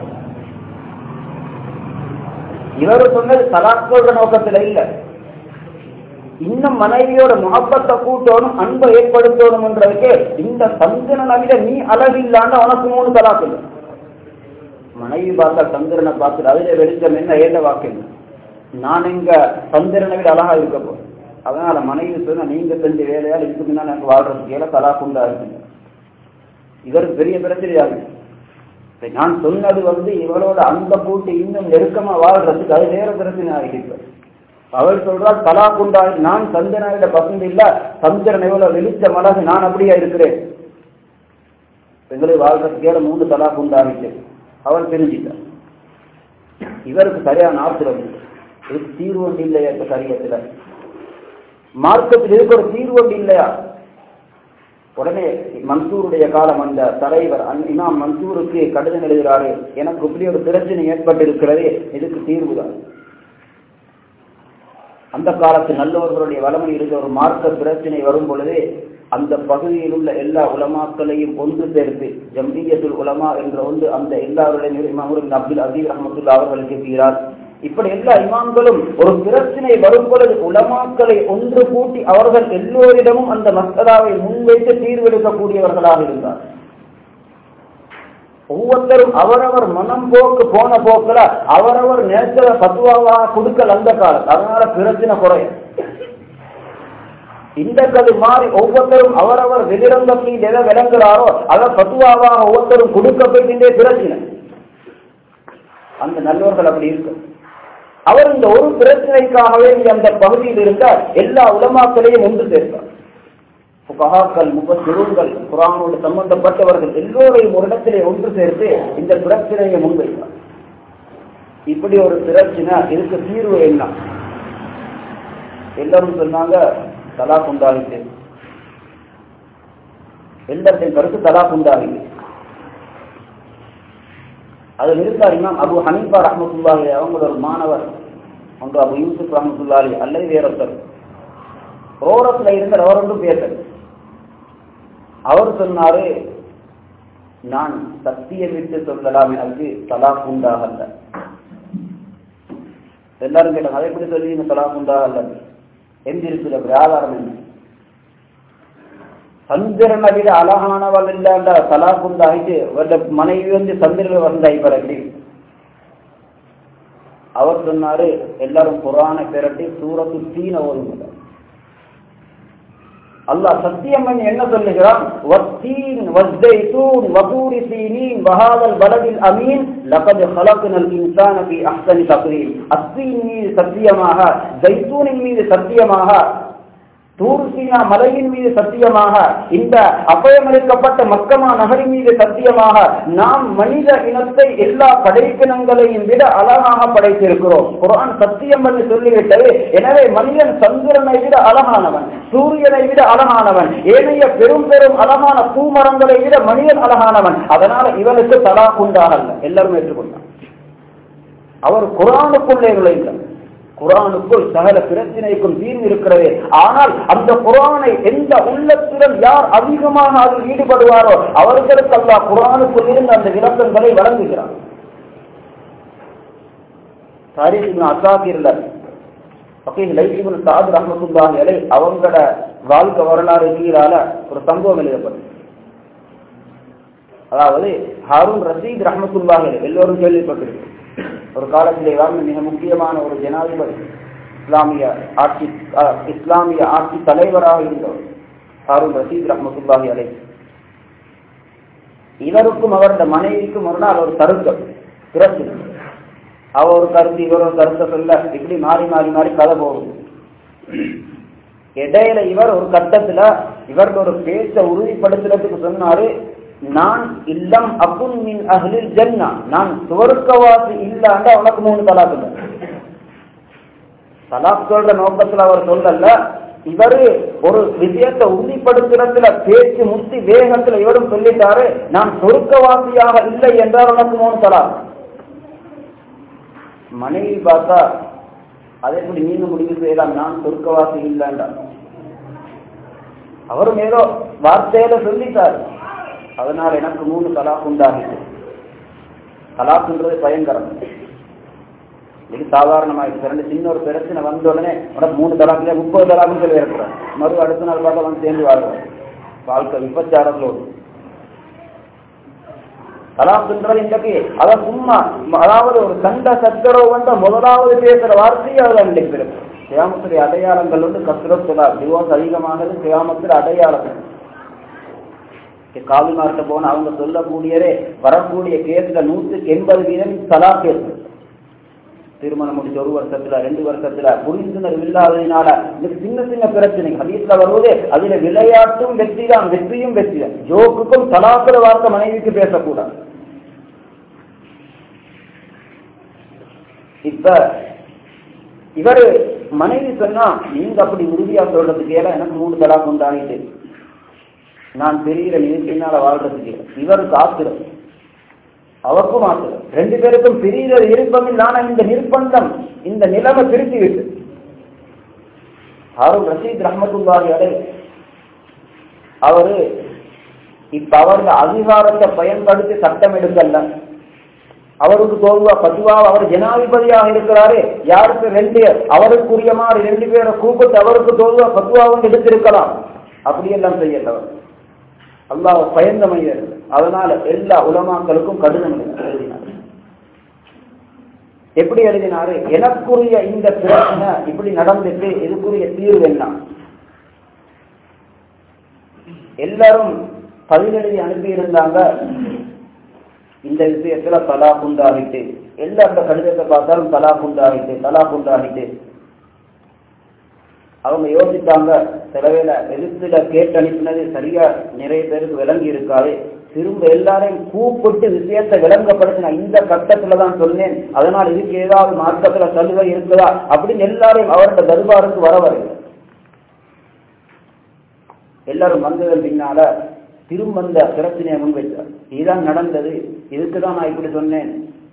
இவர் சொன்னது தலாக் சொல்ற நோக்கத்துல இல்ல இன்னும் மனைவியோட முகப்பத்தை கூட்டணும் அன்பை ஏற்படுத்தணும் என்றதுக்கு இந்த சந்திரனை விட நீ அழகில்லாண்ட உனக்கு மூணு தலாக்கு இல்லை மனைவி பார்த்தா சந்திரனை பார்த்துட்டு அதுல வெளிச்சம் என்ன ஏண்ட வாக்கு நான் எங்க சந்திரனை விட அழகா இருக்க போறேன் அதனால மனைவி சொன்னா நீங்க செஞ்ச வேலையால் இதுக்கு முன்னாடி எனக்கு வாழ்றதுக்கு ஏல தலா குண்டா இருக்குங்க இவர் பெரிய பிரச்சனையாகு நான் சொன்னது வந்து இவளோட அந்த கூட்டு இன்னும் நெருக்கமா வாழ்றதுக்கு அது வேற பிரச்சனை ஆகிட்டு அவள் சொல்றாள் தலா குண்டா நான் சந்திரனிட பசங்க இல்ல சந்திரன் எவ்வளவு வெளிச்சம் அழகு நான் அப்படியா இருக்கிறேன் எங்களை வாழ்றதுக்கு ஏழ மூணு தலா குண்டாகிட்டு அவள் தெரிஞ்சிட்டார் இவருக்கு சரியான ஆத்திரம் இதுக்கு தீர்வு ஒன்று இல்லையா இப்ப சரியத்துல மார்க்கத்தில் இதுக்கு ஒரு தீர்வு ஒன்று இல்லையா உடனே மன்சூருடைய காலம் அந்த தலைவர் இமாம் மன்சூருக்கு கடிதம் எழுதுகிறாரு எனக்கு இப்படி ஒரு பிரச்சனை ஏற்பட்டிருக்கிறது இதுக்கு தீர்வு தான் அந்த காலத்து நல்லவர்களுடைய வளமை இருந்த ஒரு மார்க்க பிரச்சனை வரும் பொழுது அந்த பகுதியில் உள்ள எல்லா உலமாக்களையும் ஒன்று சேர்த்து ஜம்பியத்துல் உலமா என்ற ஒன்று அந்த எல்லாருடைய இமாமுரும் அப்துல் அசீர் அஹமதுல்லா அவர்களுக்கு இருக்கிறார் இப்படி எல்லா இமாம்களும் ஒரு பிரச்சனை வரும் பொழுது உலமாக்களை ஒன்று கூட்டி அவர்கள் எல்லோரிடமும் அந்த மசதாவை முன்வைத்து தீர்வெடுக்கக்கூடியவர்களாக இருந்தார் ஒவ்வொருத்தரும் அவரவர் மனம் போக்கு போன போக்குல அவரவர் நேரத்துல பத்துவாவாக கொடுக்கல் அந்த காலம் அதனால பிரச்சனை குறையும் இந்த கது மாறி ஒவ்வொருத்தரும் அவரவர் வெளிரங்கத்தில் எதை விளங்குறாரோ அதை பத்துவாவாக ஒவ்வொருத்தரும் கொடுக்க போயிட்டே பிரச்சனை அந்த நல்லவர்கள் அப்படி இருக்கு அவர் இந்த ஒரு பிரச்சனைக்காகவே அந்த பகுதியில் இருந்த எல்லா உலமாக்களையும் ஒன்று சேர்த்தார் புகாக்கள் முகத்திருங்கள் குரானோடு சம்பந்தப்பட்டவர்கள் எல்லோரையும் ஒரு இடத்திலே ஒன்று சேர்த்து இந்த பிரச்சனையை முன்வைத்தார் இப்படி ஒரு பிரச்சனை இதுக்கு தீர்வு என்ன எல்லாரும் சொன்னாங்க தலா குண்டாகிட்டு எல்லாத்தையும் கருத்து தலா குண்டாகிட்டு அதில் இருந்தார் இமாம் அபு ஹனீஃபா ரஹமத்துல்லாஹி அவங்களோட ஒரு மாணவர் ஒன்று அபு யூசுப் ரஹமத்துல்லாஹி அல்லது வேறொருத்தர் ரோரத்தில் இருந்த அவர் ஒன்றும் பேசல அவர் சொன்னாரு நான் சத்தியம் விட்டு சொல்லலாம் எனக்கு தலா உண்டாகல்ல எல்லாரும் கேட்டாங்க அதை எப்படி சொல்லுவீங்க தலா உண்டாகல்ல எந்த இருக்குது அப்படி ஆதாரம் என்ன சந்திரனை விட அழகானவள் இல்லாண்ட தலா குண்டாகிட்டு மனைவி வந்து சந்திரன் வந்தாய் பிறகு அவர் சொன்னாரு எல்லாரும் குரான பெரட்டி சூரத்து தீன ஓதுங்க அல்லாஹ் சத்தியம் பண்ணி என்ன சொல்லுகிறான் வத்தீன் வஸ்தைத்தூன் வதூரி சீனீன் வஹாதல் பலதில் அமீன் லகத் ஹலக்னல் இன்சான ஃபீ அஹ்சனி தக்வீம் அஸ்தீன் மீது சத்தியமாக ஜைத்தூனின் மீது சத்தியமாக தூர்சீனா மலையின் மீது சத்தியமாக இந்த அபயமளிக்கப்பட்ட மக்கமா நகரின் மீது சத்தியமாக நாம் மனித இனத்தை எல்லா படைப்பினங்களையும் விட அழகாக படைத்திருக்கிறோம் குரான் சத்தியம் என்று சொல்லிவிட்டது எனவே மனிதன் சந்திரனை விட அழகானவன் சூரியனை விட அழகானவன் ஏனைய பெரும் பெரும் அழகான பூமரங்களை விட மனிதன் அழகானவன் அதனால இவனுக்கு தலா உண்டாகல்ல எல்லாரும் ஏற்றுக்கொண்டான் அவர் குரானுக்குள்ளே நுழைந்தார் குரானுக்குள் சகல பிரச்சனைக்கும் தீர்வு இருக்கிறது ஆனால் அந்த குரானை எந்த உள்ளத்துடன் யார் அதிகமாக அதில் ஈடுபடுவாரோ அவர்களுக்கு அல்லா குரானுக்குள் இருந்து அந்த விளக்கங்களை வழங்குகிறார் அசாகிர்ல சாது ரஹமத்துல்லாஹி அலை அவங்களோட வாழ்க்கை வரலாறு கீழால ஒரு சம்பவம் எழுதப்படும் அதாவது ஹாரூன் ரசீத் ரஹமத்துல்லாஹி அலை எல்லோரும் கேள்விப்பட்டிருக்கு ஒரு காலத்திலே வாழ்ந்த மிக முக்கியமான ஒரு ஜனாதிபதி இஸ்லாமிய ஆட்சி இஸ்லாமிய ஆட்சி தலைவராக இருந்தவர் ஹாரூன் ரசீத் ரஹமத்துல்லாஹி அலை இவருக்கும் அவருடைய மனைவிக்கும் ஒரு நாள் ஒரு தருக்கம் பிரச்சனை அவ ஒரு கருத்து இவர் ஒரு கருத்தை சொல்ல இப்படி மாறி மாறி மாறி கதை போகுது இடையில இவர் ஒரு கட்டத்துல இவர்கள் ஒரு பேச்ச உறுதிப்படுத்துறதுக்கு சொன்னாரு நான் இல்லம் அப்புன் மின் அஹ்லில் ஜன்னா நான் சுவர்க்கவாசி இல்லாண்ட உனக்கு மூணு தலாக்கு தான். தலாக் சொல்ற நோக்கத்துல அவர் சொல்லல இவரு ஒரு விஷயத்தை உறுதிப்படுத்துறதுல பேச்சு முத்தி வேகத்துல இவரும் சொல்லிட்டாரு நான் சொருக்கவாசியாக இல்லை என்றால் உனக்கு மூணு தலாக் மனைவி பார்த்தா அதை எப்படி நீங்க முடிவு செய்யலாம் நான் சொருக்கவாசி இல்லைண்டா அவரும் ஏதோ வார்த்தையில சொல்லிட்டாரு அதனால எனக்கு மூணு தலாக் உண்டாகிட்டு தலாக்குன்றது பயங்கரம் இது சாதாரணமாயிடுச்சு ரெண்டு சின்ன ஒரு பிரச்சனை வந்த உடனே உனக்கு மூணு தலாக்குல முப்பது தலாக்கும் சொல்லி இருக்கிறார் மறு அடுத்த நாள் பார்த்தா வந்து சேர்ந்து வாழ்றார் வாழ்க்கை விபச்சாரங்களோடு தலாக்குன்றது இன்றைக்கு அத சும்மா அதாவது ஒரு சண்டை சச்சரவு வந்த முதலாவது பேசுற வார்த்தையே அதுதான் இன்றைக்கு இருக்கு கியாமத்துடைய அடையாளங்கள் வந்து கசுரத்துலா டிவோர்ஸ் அதிகமானது கியாமத்தில் அடையாளங்கள் காவிமார்கிட்ட போன அவங்க சொல்லக்கூடியதே வரக்கூடிய கேஸ்ல நூற்றுக்கு எண்பது வீதம் தலா கேஸ் திருமணம் முடிச்ச ஒரு வருஷத்துல ரெண்டு வருஷத்துல புரிந்துணர்வு இல்லாததினால இந்த சின்ன சின்ன பிரச்சனை ஹதீஸ்ல வருவது அதுல விளையாட்டும் வெற்றி தான் வெற்றியும் வெற்றி தான் ஜோக்குக்கும் தலாக்கிற வார்த்தை மனைவிக்கு பேசக்கூடாது இப்ப இவரு மனைவி சொன்னா நீங்க அப்படி உறுதியா சொல்றதுக்கு ஏல எனக்கு மூணு தலாக்கு உண்டாகிட்டு நான் பெரிய நிறுத்தினால வாழ்றதுக்கு இவர் காத்துறது அவருக்கும் ஆத்துறது ரெண்டு பேருக்கும் பிரிகிற விருப்பம் இல்லாம இந்த நிர்பந்தம் இந்த நிலைமை திருத்தி விட்டு ஹாரூன் ரஷீத் ரஹமத்துல்லாஹி அலை அவரு இப்ப அவருடைய அதிகாரத்தை பயன்படுத்தி சட்டம் எடுக்கல அவருக்கு தோல்வா பதுவா அவர் ஜனாதிபதியாக இருக்கிறாரு யாருக்கு ரெண்டு அவருக்குரிய மாதிரி ரெண்டு பேரை கூப்பிட்டு அவருக்கு தோல்வா பதுவாவும் எடுத்திருக்கலாம் அப்படியெல்லாம் செய்யல அவர் அல்லாஹ் பயந்த மனிதர் அதனால எல்லா உலமாக்களுக்கும் கடிதம் எழுதினார் எப்படி எழுதினாரு எனக்குரிய இந்த பிரச்சனை இப்படி நடந்துட்டு இதுக்குரிய தீர்வு என்ன எல்லாரும் பதில் எழுதி அனுப்பி இருந்தாங்க இந்த விஷயத்துல தலா குண்டாகிட்டு எல்லாரோட கடிதத்தை பார்த்தாலும் தலா குண்டாகிட்டு தலா குண்டாகிட்டு அவங்க யோசித்தாங்க சிலவேளை எழுத்துல கேட்டு அனுப்பினது சரியா நிறைய பேருக்கு விளங்கி இருக்காது திரும்ப எல்லாரையும் கூப்பிட்டு விஷயத்தை விளங்கப்படுத்தின இந்த கட்டத்துல தான் சொன்னேன் அதனால் இதுக்கு ஏதாவது மார்க்கத்துல சலுகை இருக்குதா அப்படின்னு எல்லாரையும் அவரோட தர்பாருக்கு வர வரையும் எல்லாரும் வந்ததன் பின்னால திரும்ப அந்த பிரச்சனையை முன்வைத்தார் இதுதான் நடந்தது இதுக்கு தான் நான் இப்படி சொன்னேன்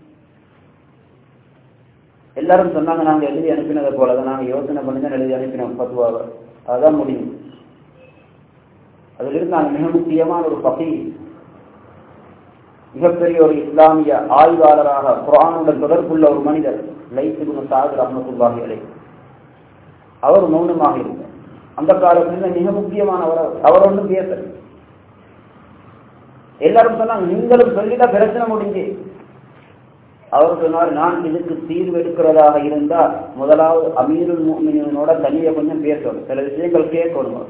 எல்லாரும் சொன்னாங்க நாங்க எழுதி அனுப்பினதை போலதான் நாங்க யோசனை பண்ணி தான் எழுதி அனுப்பினோம் பத்துவாவை அதுதான் முடியும் அதுல இருந்து நாங்க மிக முக்கியமான ஒரு பகை மிகப்பெரிய ஒரு இஸ்லாமிய ஆய்வாளராக குரானுடன் தொடர்புள்ள ஒரு மனிதர் லைசுகுன சாது ரஹமத்துல்லாஹி அலை அவர் மௌனமாக இருந்தார் அந்த காலத்தில் மிக முக்கியமானவர் அவர் ஒன்றும் பேச எல்லாரும் சொன்னாங்க நீங்களும் சொல்லிதான் பிரச்சனை முடிஞ்சு அவர் சொன்னார் நான் இதுக்கு தீர்வு எடுக்கிறதாக இருந்தா முதலாவது அமீருல் மூமினோட தனியை கொஞ்சம் பேசணும் சில விஷயங்கள் கேட்கணும்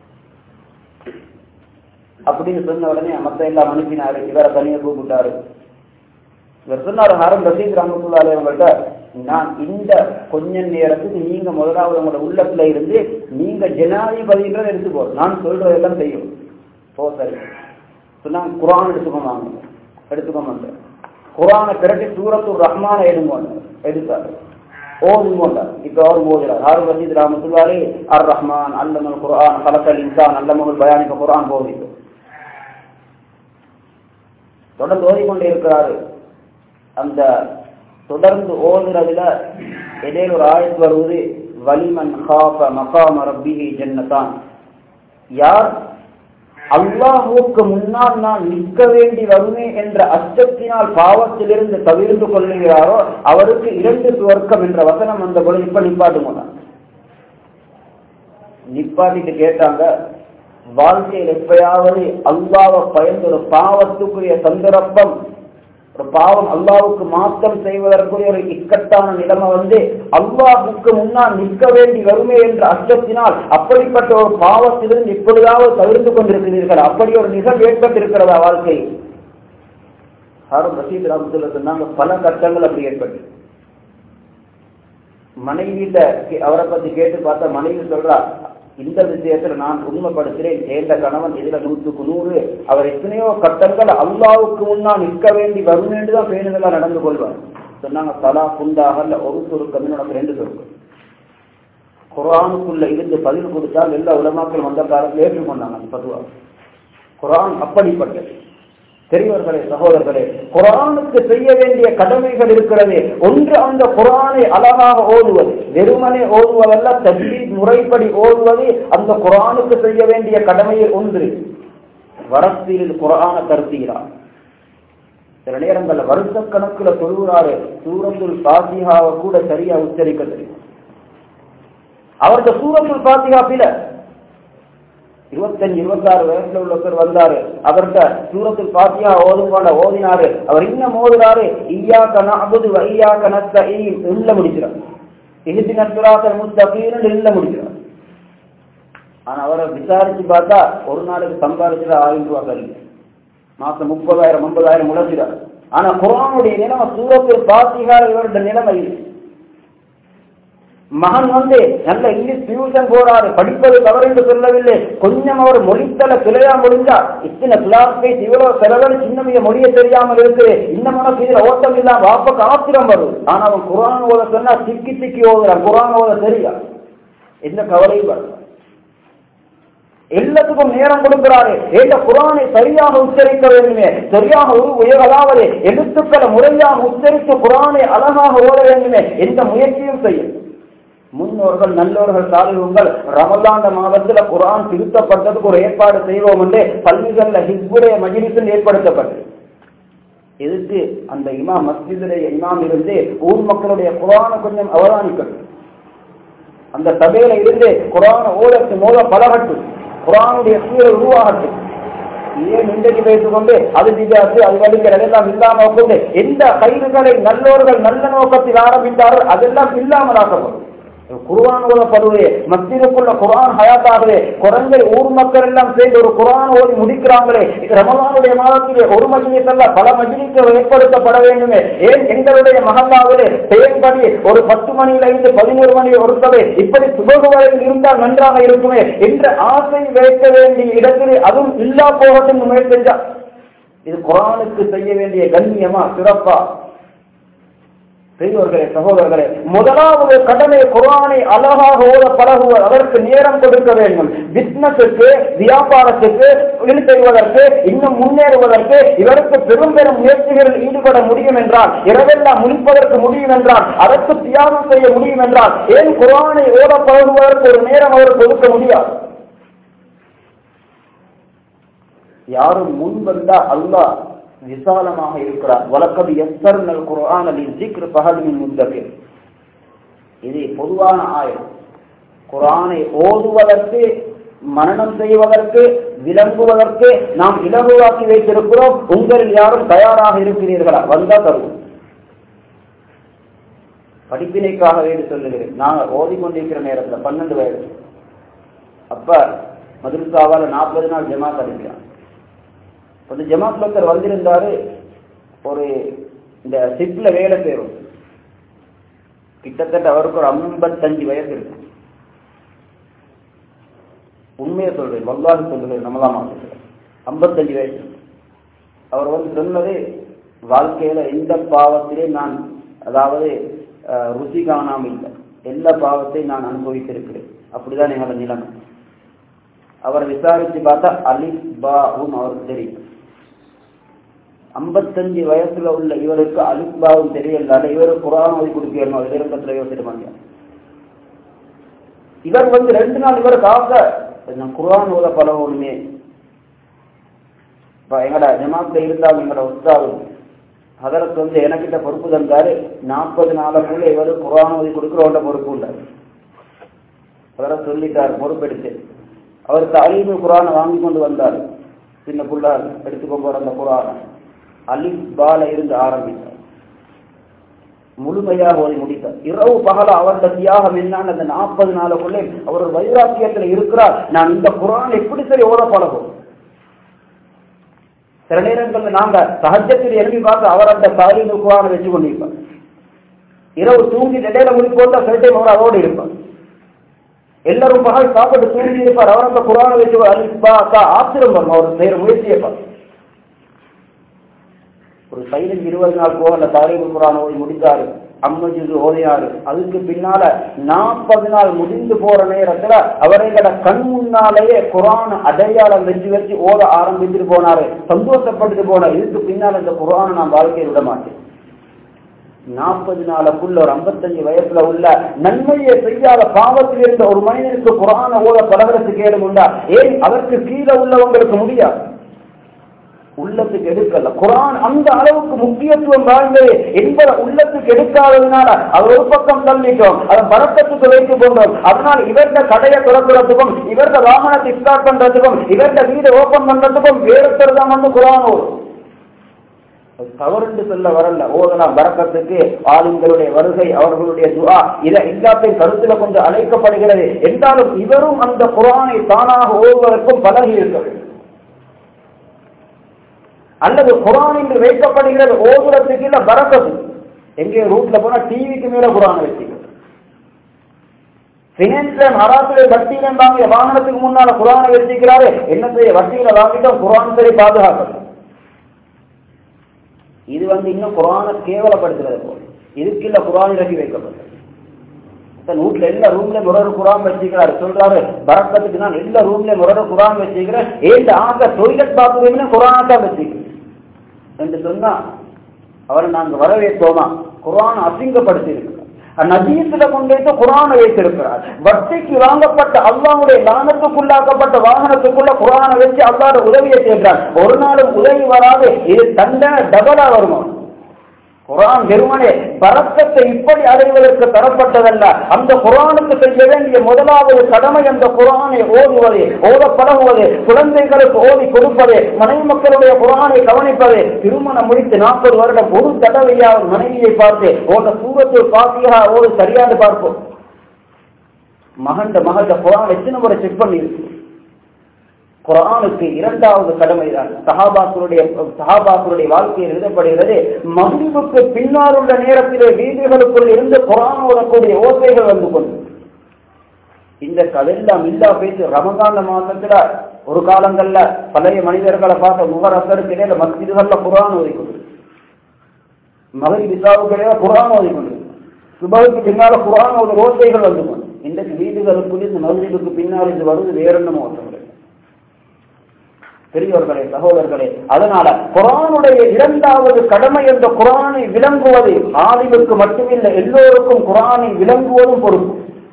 அப்படின்னு சொன்ன உடனே மத்த எல்லாம் அனுப்பினாரு இவரை தனியை கூப்பிட்டாரு இவர் சொன்னார் ஹாரம் ரசீத் ரஹமத்துல்லாலே அவங்கள்ட்ட நான் இந்த கொஞ்ச நேரத்துக்கு நீங்க முதலாவது உங்களோட உள்ளத்துல இருந்து நீங்க ஜனாதிபதின்றதை எடுத்துக்கோ நான் சொல்றதெல்லாம் செய்யும் ஓ சரி சொன்னாங்க குரான் எடுத்துக்கோங்க எடுத்துக்கோங்க குரானை பிரட்டி சூரத்து ரஹ்மான எடுங்கோங்க எடுத்தாரு ஓதுங்கோண்டார் இப்ப அவர் போகிறார் ஹாரு ரசீத் ராமத்துல்லாலே அர் ரஹ்மான் அல்லமல் குரான் கலக்கல் இன்சான் அல்லமகள் பயானிக்க குரான் போதிக்கும் தொடர்ந்து ஓதிக்கொண்டே இருக்கிறாரு அந்த தொடர்ந்து ஓதுறதுல இடையில ஒரு ஆயத்து வருவது வலிமன் ஹாஃப மகாம ரப்பிஹி ஜன்னதான் யார் அல்லாஹுக்கு முன்னால் நான் நிற்க வேண்டி வருமே என்ற அச்சத்தினால் பாவத்திலிருந்து தவிர்த்து கொள்ளுகிறாரோ அவருக்கு இரண்டு சுவர்க்கம் என்ற வசனம் அந்த பொழுது இப்ப நிப்பாட்டுங்க நிப்பாட்டிட்டு கேட்டாங்க வாழ்க்கையில் எப்பயாவது அல்லாவை பயந்து ஒரு பாவத்துக்குரிய சந்தர்ப்பம் ஒரு பாவம் அல்லாவுக்கு மாற்றம் செய்வதற்குரிய ஒரு இக்கட்டான நிலைமை வந்து அல்லாஹுக்கு முன்னால் நிற்க வேண்டி வருமே என்ற அச்சத்தினால் அப்படிப்பட்ட ஒரு பாவத்திலிருந்து இப்பொழுதாவது தவிர்த்து கொண்டிருக்கிறீர்கள் அப்படி ஒரு நிகழ்வு ஏற்பட்டிருக்கிறதா வாழ்க்கை ஹாரூன் ரஷீத் ராமத்துல சொன்னாங்க பல கட்டங்கள் அப்படி ஏற்பட்டு மனைவியிட்ட அவரை பத்தி கேட்டு பார்த்தா மனைவி சொல்றா இந்த விஷயத்துல நான் உண்மைப்படுத்துகிறேன் சேர்ந்த கணவன் இதுல நூற்றுக்கு நூறு அவர் எத்தனையோ கட்டங்கள் அல்லாவுக்கு முன்னால் நிற்க வேண்டி வரும் என்றுதான் பேணுதலா நடந்து கொள்வார் சொன்னாங்க தலா குந்தாக ஒரு சுருக்கம் உனக்கு ரெண்டு சுருக்கம் குரானுக்குள்ள இருந்து பதில் கொடுத்தால் எல்லா உலமாக்கள் வந்த காலத்தில் ஏற்றுக்கொண்டாங்க பதுவா குரான் அப்படிப்பட்டது பெரியவர்களே சகோதரர்களே குரானுக்கு செய்ய வேண்டிய கடமைகள் இருக்கிறது ஒன்று அந்த குரானை அழகாக ஓதுவது வெறுமனே ஓதுவதல்ல தஜ்லி முறைப்படி ஓதுவது அந்த குரானுக்கு செய்ய வேண்டிய கடமையில் ஒன்று வரத்தில் குரான கருத்தீரான் சில நேரங்கள்ல வருஷ கணக்குல சொல்லுறாரு சூரத்துல் பாத்திகாவை கூட சரியா உச்சரிக்க தெரியும் அவருக்கு சூரத்துல் பாத்திகா பில இருபத்தஞ்சு இருபத்தாறு வயசுல உள்ளவர் வந்தாரு அவர்கிட்ட சூரத்தில் பாத்தியா ஓதுவாண்ட ஓதினாரு அவர் இன்னும் ஓதுறாரு ஐயா கன அபுது ஐயா கனத்த இல்ல முடிக்கிறார் இகுதி நசுராசல் முஸ்தபீன்னு இல்ல முடிக்கிறார் ஆனா அவரை விசாரிச்சு பார்த்தா ஒரு நாளுக்கு சம்பாதிச்சுற ஆயிரம் ரூபாய் கல்வி மாசம் முப்பதாயிரம் ஐம்பதாயிரம் முளைச்சிடார் ஆனா குரானுடைய நிலைமை சூரத்தில் பாத்திகா இவருடைய நிலைமை இல்லை மகன் வந்து நல்ல இங்கிலீஷ் டியூஷன் போறாரு படிப்பது தவறு என்று சொல்லவில்லை கொஞ்சம் அவர் மொழித்தல பிழையா முடிஞ்சா இத்தனை கிளாஸ் பேஸ் இவ்வளவு செலவழி சின்ன மிக மொழிய தெரியாமல் இருக்கு இன்னும் உனக்கு இதுல ஓட்டம் இல்லாம வாப்பக்கு ஆத்திரம் வருது ஆனா அவன் குரான் ஓத சொன்னா திக்கி திக்கி ஓதுறான் குரான் ஓத தெரியா எந்த கவலையும் வரும் எல்லாத்துக்கும் நேரம் கொடுக்கிறாரு ஏந்த குரானை சரியாக உச்சரிக்க வேண்டுமே சரியாக ஒரு உயர் அதாவது எழுத்துக்களை முறையாக உச்சரித்து குரானை அழகாக ஓட வேண்டுமே எந்த முயற்சியும் செய்யும் முன்னோர்கள் நல்லோர்கள் சாலிவுங்கள் ரமலாண்ட மாதத்துல குரான் திருத்தப்பட்டதுக்கு ஒரு ஏற்பாடு செய்வோம் என்று பள்ளிகள்ல ஹிஸ்புடைய மஜிலிசில் ஏற்படுத்தப்பட்டது எதுக்கு அந்த இமாம் மஸ்ஜிதுடைய இமாம் இருந்து ஊர் மக்களுடைய குரானை கொஞ்சம் அவதானிக்கட்டும் அந்த சபையில இருந்து குரான ஓடத்து மூல பலகட்டும் குரானுடைய சூழல் உருவாகட்டும் ஏன் இன்றைக்கு பேசிக்கொண்டு அது விஜாத்து அது வலிக்கிறது எல்லாம் இல்லாமல் கொண்டு எந்த கயிறுகளை நல்லோர்கள் நல்ல நோக்கத்தில் ஆரம்பித்தார்கள் அதெல்லாம் இல்லாமல் ஆக்கப்படும் குர்ஆன் ஓதப்படுவது மத்தியக்குள்ள குர்ஆன் ஹயாத்தாகவே குறைஞ்ச ஊர் மக்கள் எல்லாம் சேர்ந்து ஒரு குர்ஆன் ஓதி முடிக்கிறாங்களே இது ரமலானுடைய மாதத்திலே ஒரு மஜிலிஸ் அல்ல பல மஜிலிஸ்கள் ஏற்படுத்தப்பட வேண்டுமே ஏன் எங்களுடைய மகல்லாவிலே செயல்படி ஒரு பத்து மணியில இருந்து பதினோரு மணி ஒரு சபை இப்படி சுபகு வரையில் இருந்தால் நன்றாக இருக்குமே என்ற ஆசை வைக்க வேண்டிய இடத்திலே அதுவும் இல்லா போகட்டும் முயற்சி செஞ்சா இது குரானுக்கு செய்ய வேண்டிய கண்ணியமா சிறப்பா பெரியோர்களே சகோதரர்களே முதலாவது கடமை குரானை அழகாக ஓத பழகுவர் அதற்கு நேரம் கொடுக்க வேண்டும் பிசினஸுக்கு வியாபாரத்துக்கு தொழில் செய்வதற்கு இன்னும் முன்னேறுவதற்கு இவருக்கு பெரும் பெரும் முயற்சிகளில் ஈடுபட முடியும் என்றால் இரவெல்லாம் முடிப்பதற்கு முடியும் என்றால் அதற்கு தியாகம் செய்ய முடியும் என்றால் ஏன் குரானை ஓத பழகுவதற்கு ஒரு நேரம் அவர் கொடுக்க முடியாது யாரும் முன் வந்தா அல்லாஹ் விசாலமாக இருக்கிறார் வழக்கது எஸ்தர்னல் குரான் அலி ஜிக்ர் பகலின் முத்தகிர் இது பொதுவான ஆயம் குரானை ஓதுவதற்கு மனனம் செய்வதற்கு விளங்குவதற்கு நாம் இலகுவாக்கி வைத்திருக்கிறோம் உங்களில் யாரும் தயாராக இருக்கிறீர்களா வந்தா தருவோம் படிப்பினைக்காக வேறு சொல்லுகிறேன் நான் ஓதிக்கொண்டிருக்கிற நேரத்தில் பன்னெண்டு வயது அப்ப மதுரசாவால நாற்பது நாள் ஜமாத் அடிக்கிறான் ஒரு ஜமாத் பக்தர் வந்திருந்தாரு ஒரு இந்த சிப்ல வேலை செய்யும் கிட்டத்தட்ட அவருக்கு ஒரு ஐம்பத்தஞ்சு வயசு இருக்கு உண்மையை சொல்றேன் வல்லாது சொல்லுகிறேன் நம்மளாமா ஐம்பத்தஞ்சு வயசு அவர் வந்து சொன்னது வாழ்க்கையில எந்த பாவத்திலே நான் அதாவது ருசி காணாமல் இல்லை எல்லா பாவத்தையும் நான் அனுபவித்திருக்கிறேன் அப்படிதான் எங்களோட நிலைமை அவரை விசாரிச்சு பார்த்தா அலிப் பாவும் அவருக்கு தெரியும் ஐம்பத்தஞ்சு வயசுல உள்ள இவருக்கு அலிபாவும் தெரியல இவரு குரான் ஓதி கொடுக்கணும் அது விருப்பத்துல யோசிச்சிருப்பாங்க இவர் வந்து ரெண்டு நாள் இவருக்கு ஆசை நான் குரான் ஓத பழகணுமே எங்கட ஜமாத்துல இருந்தாலும் எங்கட உஸ்தாவும் அதற்கு வந்து எனக்கிட்ட பொறுப்பு தந்தாரு நாற்பது நாளுக்குள்ள இவரு குரான் ஓதி கொடுக்குறோன்ற பொறுப்பு உண்டாரு அவரை சொல்லிட்டார் பொறுப்பெடுத்து அவர் தாலீமு குரானை வாங்கி கொண்டு வந்தார் சின்ன புள்ள எடுத்துக்கொண்டு வர அந்த குரானை அலிப் பால இருந்து ஆரம்பித்தார் முழுமையாக ஓதி முடித்தார் இரவு பகல அவருடைய தியாகம் என்னன்னு அந்த நாற்பது நாளுக்குள்ளே அவர் ஒரு வைராக்கியத்தில் இருக்கிறார் நான் இந்த குரான் எப்படி சரி ஓத பழகும் சில நேரங்களில் நாங்க சகஜத்தில் எழுதி பார்த்து அவர் அந்த தாலீமு குரானை வச்சு கொண்டிருப்பார் இரவு தூங்கி இடையில முடி போட்டா சில டைம் அவர் அதோடு இருப்பார் எல்லாரும் பகல் சாப்பிட்டு தூங்கி இருப்பார் அவர் அந்த குரானை வச்சு அலிபா அக்கா ஆத்திரம் வரும் அவர் செய்யற முயற்சியை பார்த்து ஒரு சைலன் இருபது நாள் போகல தாரீபு குரான் ஓதி முடித்தாரு அம்மஜிது ஓதினாரு அதுக்கு பின்னால நாற்பது நாள் முடிந்து போற நேரத்துல அவர்களோட கண் முன்னாலேயே குரான் அடையாளம் வச்சு வச்சு ஓத ஆரம்பிச்சுட்டு போனாரு சந்தோஷப்பட்டுட்டு போனார் இதுக்கு பின்னால் இந்த குரானை நான் வாழ்க்கையை விட மாட்டேன் நாற்பது நாளுக்குள்ள ஒரு ஐம்பத்தஞ்சு வயசுல உள்ள நன்மையை செய்யாத பாவத்தில் இருந்த ஒரு மனிதனுக்கு குரான ஓத பழகிறதுக்கு ஏழும் உண்டா ஏன் அதற்கு கீழே உள்ளவங்களுக்கு முடியாது உள்ளத்துக்கு எடுக்கல குரான் அந்த அளவுக்கு முக்கியத்துவம் வாழ்ந்தது என்பதை உள்ளத்துக்கு எடுக்காததுனால அவர் ஒரு பக்கம் தள்ளிட்டோம் அதை பறக்கத்துக்கு வைத்து கொண்டோம் அதனால் இவர்த கடையை திறக்கிறதுக்கும் இவர்த வாகனத்தை ஸ்டார்ட் பண்றதுக்கும் இவர்த வீடு ஓபன் பண்றதுக்கும் வேறொருத்தர் தான் வந்து குரான் ஓடும் தவறுண்டு சொல்ல வரல ஓதலாம் வரக்கத்துக்கு ஆளுங்களுடைய வருகை அவர்களுடைய துவா இதை எல்லாத்தையும் கருத்துல கொண்டு அழைக்கப்படுகிறது என்றாலும் இவரும் அந்த குரானை தானாக ஓதுவதற்கும் பழகி இருக்க வேண்டும் அல்லது குரான் என்று வைக்கப்படுகிறது ஓதுறதுக்கு இல்ல பறக்கத்து எங்கே ரூட்ல போனா டிவிக்கு மேல குரான் வச்சுக்கிறது பினான்ஸ்ல மராத்துல வட்டியில வாங்கிய வாகனத்துக்கு முன்னால குரானை வச்சிருக்கிறாரு என்ன செய்ய வட்டியில வாங்கிட்டோம் குரான் சரி பாதுகாக்கணும் இது வந்து இன்னும் குரானை கேவலப்படுத்துறது போல இதுக்கு இல்ல குரான் இறக்கி வைக்கப்பட்டது வீட்டுல எல்லா ரூம்ல முரடு குரான் வச்சுக்கிறாரு சொல்றாரு பறக்கத்துக்கு நான் எல்லா ரூம்ல முரடு குரான் வச்சுக்கிறேன் ஏன் ஆக டொய்லெட் பாத்ரூம்ல குரானாக்கா வச்சுக்கிறேன் என்று சொன்னா அவரை நாங்க வரவேற்றோமா குரான் அசிங்கப்படுத்தி இருக்கிறார் நதீசுல கொண்டு வைத்து குரானை வைத்திருக்கிறார் வட்டிக்கு வாங்கப்பட்ட அல்லாவுடைய லானத்துக்குள்ளாக்கப்பட்ட வாகனத்துக்குள்ள குரானை வச்சு அல்லாத உதவியை செய்கிறார் ஒரு நாளும் உதவி வராது இது தண்டனை டபலா வருமா குரான் வெறுமனே பறக்கத்தை இப்படி அடைவதற்கு தரப்பட்டதல்ல அந்த குரானுக்கு செய்ய வேண்டிய முதலாவது கடமை அந்த குரானை ஓதுவது ஓத பழகுவது குழந்தைகளுக்கு ஓதி கொடுப்பது மனைவி மக்களுடைய குரானை கவனிப்பது திருமணம் முடித்து நாற்பது வருடம் ஒரு தடவையாவது மனைவியை பார்த்து ஓத சூரத்து பாத்தியா ஓடு சரியாது பார்ப்போம் மகண்ட மகண்ட குரான் எத்தனை முறை செக் பண்ணி இருக்கு குரானுக்கு இரண்டாவது கடமைதான் சஹாபாக்களுடைய சஹாபாக்களுடைய வாழ்க்கையில் எழுதப்படுகிறது மகிழ்வுக்கு பின்னால் உள்ள நேரத்திலே வீடுகளுக்குள் இருந்து குரான் ஓதக்கூடிய ஓசைகள் வந்து கொண்டு இந்த கதெல்லாம் இல்லா பேசி ரமகான மாசத்துல ஒரு காலங்கள்ல பழைய மனிதர்களை பார்த்த முகரசருக்கு இடையில மஸ்ஜிதுகள்ல குரான் ஓதிக்கொண்டு மகரி விசாவுக்கு இடையில குரான் ஓதிக்கொண்டு சுபகுக்கு பின்னால குரான் ஒரு ஓசைகள் வந்து கொண்டு இன்றைக்கு வீடுகளுக்குள் இந்த மகிழ்வுக்கு பின்னால் இது வருது வேற என்ன ஓசைகள் பெரியவர்களே சகோதரர்களே அதனால குரானுடைய இரண்டாவது கடமை என்ற குரானை விளங்குவது ஆலிமுக்கு மட்டுமில்லை எல்லோருக்கும் குரானை விளங்குவதும் பொறுப்பு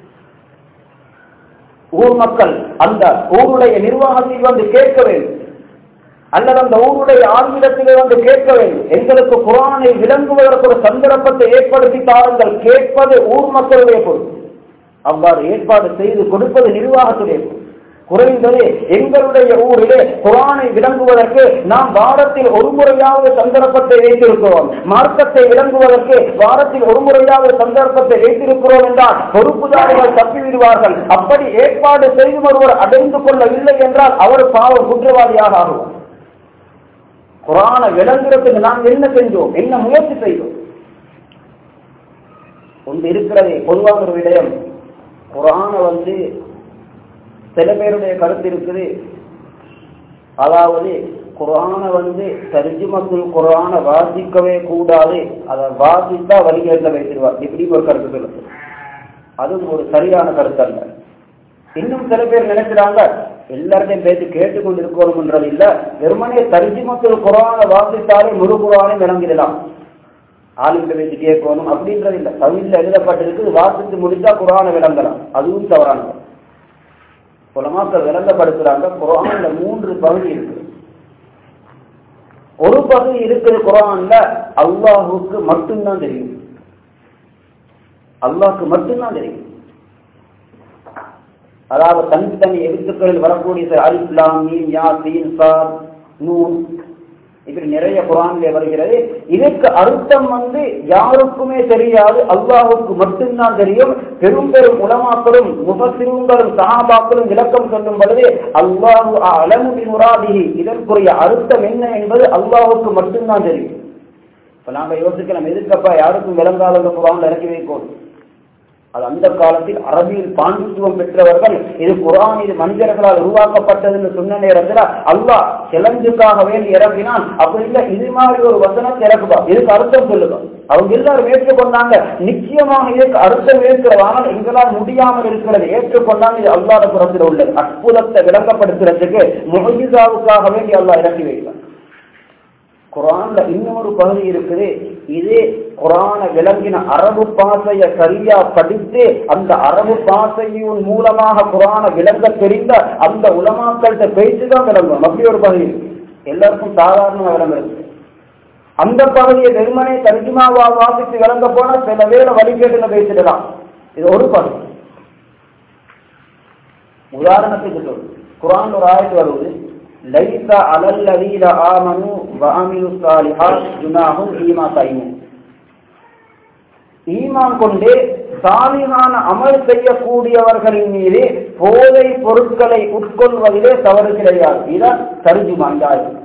ஊர் மக்கள் அந்த ஊருடைய நிர்வாகத்தில் வந்து கேட்க வேண்டும் அல்லது அந்த ஊருடைய ஆங்கிலத்திலே வந்து கேட்க வேண்டும் எங்களுக்கு குரானை விளங்குவதற்கு ஒரு சந்தர்ப்பத்தை ஏற்படுத்தி தாருங்கள் கேட்பது ஊர் மக்களுடைய பொறுப்பு அவ்வாறு ஏற்பாடு செய்து கொடுப்பது நிர்வாகத்துடைய பொறுப்பு குறைந்தது எங்களுடைய ஊரிலே குரானை விளங்குவதற்கு நாம் வாரத்தில் ஒரு முறையாவது சந்தர்ப்பத்தை வைத்திருக்கிறோம் மார்க்கத்தை விளங்குவதற்கு வாரத்தில் ஒரு முறையாவது சந்தர்ப்பத்தை வைத்திருக்கிறோம் என்றால் பொறுப்புதாரிகள் தப்பி விடுவார்கள் அப்படி ஏற்பாடு செய்து ஒருவர் அடைந்து கொள்ளவில்லை என்றால் அவர் பாவம் குற்றவாளியாக ஆகுவார் குரானை விளங்குறதுக்கு நாம் என்ன செஞ்சோம் என்ன முயற்சி செய்தோம் ஒன்று இருக்கிறதே பொதுவான ஒரு விடயம் குரானை வந்து சில பேருடைய கருத்து இருக்குது அதாவது குரானை வந்து தர்ஜுமத்துல் குரானை வாசிக்கவே கூடாது அதை வாசித்தா வழிகேட்டில் வைத்திருவார் இப்படி ஒரு கருத்து சொல்லுது அதுவும் ஒரு சரியான கருத்து அல்ல இன்னும் சில பேர் நினைக்கிறாங்க எல்லார்டையும் பேசி கேட்டுக்கொண்டு இருக்கணும்ன்றது இல்ல வெறுமனே தர்ஜுமத்துல் குரானை வாசித்தாலே முழு குரானை விளங்கிடலாம் ஆளுங்க வச்சு கேட்கணும் அப்படின்றது இல்லை தமிழ்ல எழுதப்பட்டிருக்கு வாசித்து முடித்தா குரானை விளங்கலாம் அதுவும் தவறானது புலமாக்கள் விளங்கப்படுத்துறாங்க குரான்ல மூன்று பகுதி இருக்கு ஒரு பகுதி இருக்குது குரான்ல அல்லாஹுக்கு மட்டும்தான் தெரியும் அல்லாஹுக்கு மட்டும்தான் தெரியும் அதாவது தனித்தனி எழுத்துக்களில் வரக்கூடிய அலிஸ்லாம் மீன் யா சீன் சார் நூன் இப்படி நிறைய குரான்ல வருகிறது இதுக்கு அர்த்தம் வந்து யாருக்குமே தெரியாது அல்லாஹுக்கு மட்டும்தான் தெரியும் பெரும் பெரும் உலமாக்களும் முகசிருங்களும் சஹாபாக்களும் விளக்கம் சொல்லும் பொழுது அல்லாஹு அலமுடி முராதிகி இதற்குரிய அர்த்தம் என்ன என்பது அல்லாஹுக்கு மட்டும்தான் தெரியும் இப்ப நாங்க யோசிக்கலாம் எதுக்கப்பா யாருக்கும் விளங்காத குரான் இறக்கி வைக்கணும் அது அந்த காலத்தில் அரபியில் பாண்டித்துவம் பெற்றவர்கள் இது குரான் இது மனிதர்களால் உருவாக்கப்பட்டதுன்னு சொன்ன நேரத்தில் அல்லாஹ் செலஞ்சுக்காக வேண்டி இறங்கினான் அப்படி இல்ல இது மாதிரி ஒரு வசனத்தை இறக்குப்பா இதுக்கு அர்த்தம் சொல்லுங்க அவங்க எல்லாரும் ஏற்றுக்கொண்டாங்க நிச்சயமாக இதுக்கு அர்த்தம் இருக்கிறது ஆனால் எங்களால் முடியாமல் இருக்கிறது ஏற்றுக்கொண்டாங்க இது அல்லாத புறத்தில் உள்ளது அற்புதத்தை விளங்கப்படுத்துறதுக்கு முகஜிதாவுக்காக வேண்டி அல்லாஹ் இறக்கி வைக்கிறார் குரான்ல இன்னொரு பகுதி இருக்குது இதே குரான விளங்கின அரபு பாசைய சரியா படித்து அந்த அரபு பாசையின் மூலமாக குரான விளங்க தெரிந்த அந்த உலமாக்கள்கிட்ட பேச்சுதான் விளங்கும் அப்படி ஒரு பகுதி இருக்கு எல்லாருக்கும் சாதாரண விளங்குறது அந்த பகுதியை வெறுமனே தர்ஜுமாவா வாசித்து விளங்க போனா சில வேலை வழிகேட்டுல பேசிடலாம் இது ஒரு பகுதி உதாரணத்துக்கு சொல்லு குரான் ஒரு ஆயத்து வருவது லைச அலல்லதீன ஆமனு வஅமிலு ஸாலிஹாத் ஜுனாஹும் ஈமா கைமு ஈமான் கொண்டு சாலிகான அமல் செய்யக்கூடியவர்களின் மீது போதை பொருட்களை உட்கொள்வதிலே தவறு கிடையாது இதான் தர்ஜுமா இந்த ஆயத்து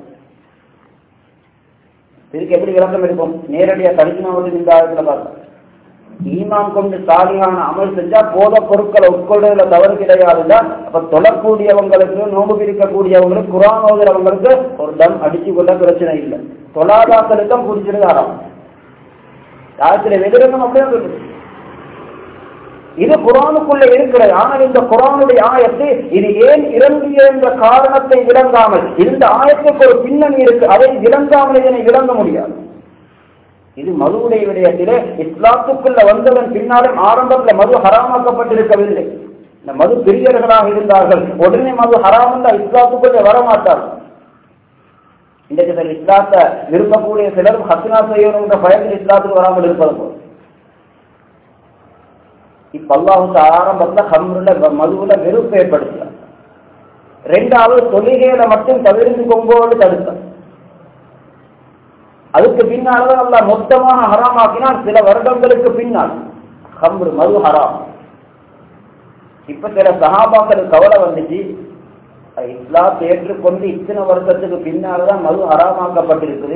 இதுக்கு எப்படி விளக்கம் எடுப்போம் நேரடியாக தர்ஜுமா வந்து இந்த ஆயத்துல பார்த்தோம் ஈமான் கொண்டு சாலியான அமல் செஞ்சா போத பொருட்களை உட்கொள்றதுல தவறு கிடையாதுன்னா அப்ப தொழக்கூடியவங்களுக்கு நோம்பு பிரிக்கக்கூடியவங்களுக்கு குரான் ஓதுறவங்களுக்கு ஒரு தம் அடிச்சு கொள்ள பிரச்சனை இல்லை தொழாதாக்களுக்கு தான் குடிச்சிருது ஆறாம் யாத்திரை வெதிரங்கம் அப்படியே சொல்லுது இது குரானுக்குள்ள இருக்கிறது ஆனால் இந்த குரானுடைய ஆயத்து இது ஏன் இறங்கிய என்ற காரணத்தை விளங்காமல் இந்த ஆயத்துக்கு ஒரு பின்னணி இருக்கு அதை விளங்காமல் இதனை விளங்க முடியாது இது மதுவுடைய விடயத்திலே இஸ்லாத்துக்குள்ள வந்ததன் பின்னாலும் ஆரம்பத்தில் மது ஹராமாக்கப்பட்டிருக்கவில்லை இந்த மது பிரியர்களாக இருந்தார்கள் உடனே மது ஹராம் இஸ்லாத்துக்குள்ளே வரமாட்டார்கள் இன்றைக்கு சில இஸ்லாத்தை விரும்பக்கூடிய சிலரும் ஹசினா செய்யணும் என்ற பயத்தில் இஸ்லாத்துக்கு வராமல் இருப்பது போல் இப்ப அல்லாஹுக்கு ஆரம்பத்துல ஹம்ருல மதுவுல வெறுப்பு ஏற்படுத்தினார் ரெண்டாவது தொழுகையில மட்டும் தவிர்த்து கொங்கோடு தடுத்தார் அதுக்கு பின்னால்தான் அல்ல மொத்தமாக ஹராமாக்கினால் சில வருடங்களுக்கு பின்னால் ஹம்ரு மது ஹராம் இப்ப சில சகாபாக்களுக்கு கவலை வந்துச்சு இஸ்லாத்தை ஏற்றுக்கொண்டு இத்தனை வருஷத்துக்கு பின்னால்தான் மது ஹராமாக்கப்பட்டிருக்குது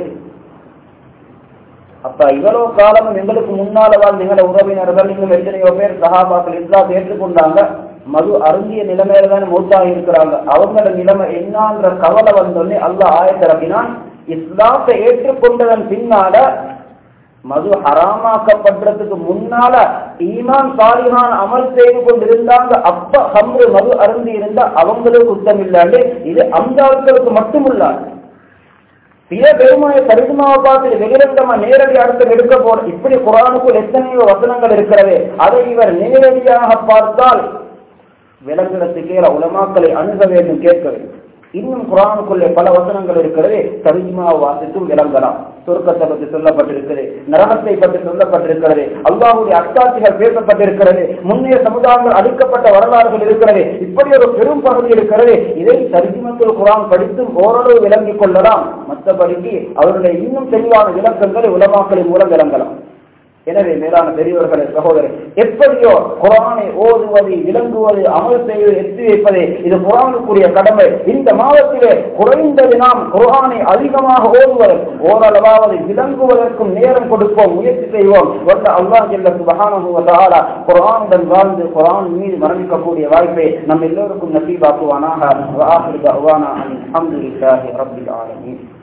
அப்ப இவ்வளவு காலமும் எங்களுக்கு முன்னால வாழ்ந்த எங்களோட உறவினர்கள் இன்னும் எத்தனையோ பேர் சகாபாக்கள் இஸ்லாத்தை ஏற்றுக்கொண்டாங்க மது அருந்திய நிலைமையில தானே மூத்தாக இருக்கிறாங்க அவங்களோட நிலைமை என்னன்ற கவலை வந்தோடனே அல்ல ஆயத்திறக்கினான் இஸ்லாத்தை ஏற்றுக்கொண்டதன் பின்னால மது ஹராமாக்கப்படுறதுக்கு முன்னால ஈமான் சாலிகான் அமல் செய்து கொண்டிருந்தாங்க அப்ப ஹம்ரு மது அருந்தி இருந்தா அவங்களுக்கு குத்தம் இல்லாண்டு இது அந்த ஆட்களுக்கு மட்டும் இல்லாது பிற பெருமாய பரிசுமாவை பார்த்து வெளிரங்கமா நேரடி அர்த்தம் எடுக்க போற இப்படி குரானுக்குள் எத்தனையோ வசனங்கள் இருக்கிறது அதை இவர் நேரடியாக பார்த்தால் விளங்குறதுக்கே உலமாக்களை அணுக வேண்டும் கேட்க வேண்டும் இன்னும் குரானுக்குள்ளே பல வசனங்கள் இருக்கிறது தரிஜுமா வாசித்தும் விளங்கலாம் சொர்க்கத்தை பற்றி சொல்லப்பட்டிருக்கிறது நரகத்தை பற்றி சொல்லப்பட்டிருக்கிறது அல்லாஹுடைய அத்தாட்சிகள் பேசப்பட்டிருக்கிறது முன்னைய சமுதாயங்கள் அளிக்கப்பட்ட வரலாறுகள் இருக்கிறது இப்படி ஒரு பெரும் பகுதி இருக்கிறது இதை தரிஜுமத்துல் குரான் படித்தும் ஓரளவு விளங்கிக் கொள்ளலாம் மற்றபடிக்கு அவருடைய இன்னும் தெளிவான விளக்கங்களை உலமாக்களின் மூலம் விளங்கலாம் எனவே மேலான பெரியவர்களே சகோதரர் எப்படியோ குரானை ஓதுவது விளங்குவது அமல் செய்வது எத்தி வைப்பது இது குரானுக்குரிய கடமை இந்த மாதத்திலே குறைந்தது நாம் குரானை அதிகமாக ஓதுவதற்கும் ஓரளவாவது விளங்குவதற்கும் நேரம் கொடுப்போம் முயற்சி செய்வோம் வல்ல அல்லாஹ் ஜல்ல சுபஹானஹு வ தஆலா குர்ஆனுடன் வாழ்ந்து குர்ஆன் மீது மரணிக்கக்கூடிய வாய்ப்பை நம் எல்லோருக்கும் நசீபாக்குவானாக வ ஆஹிரு தஅவானா அல்ஹம்துலில்லாஹி ரப்பில் ஆலமீன்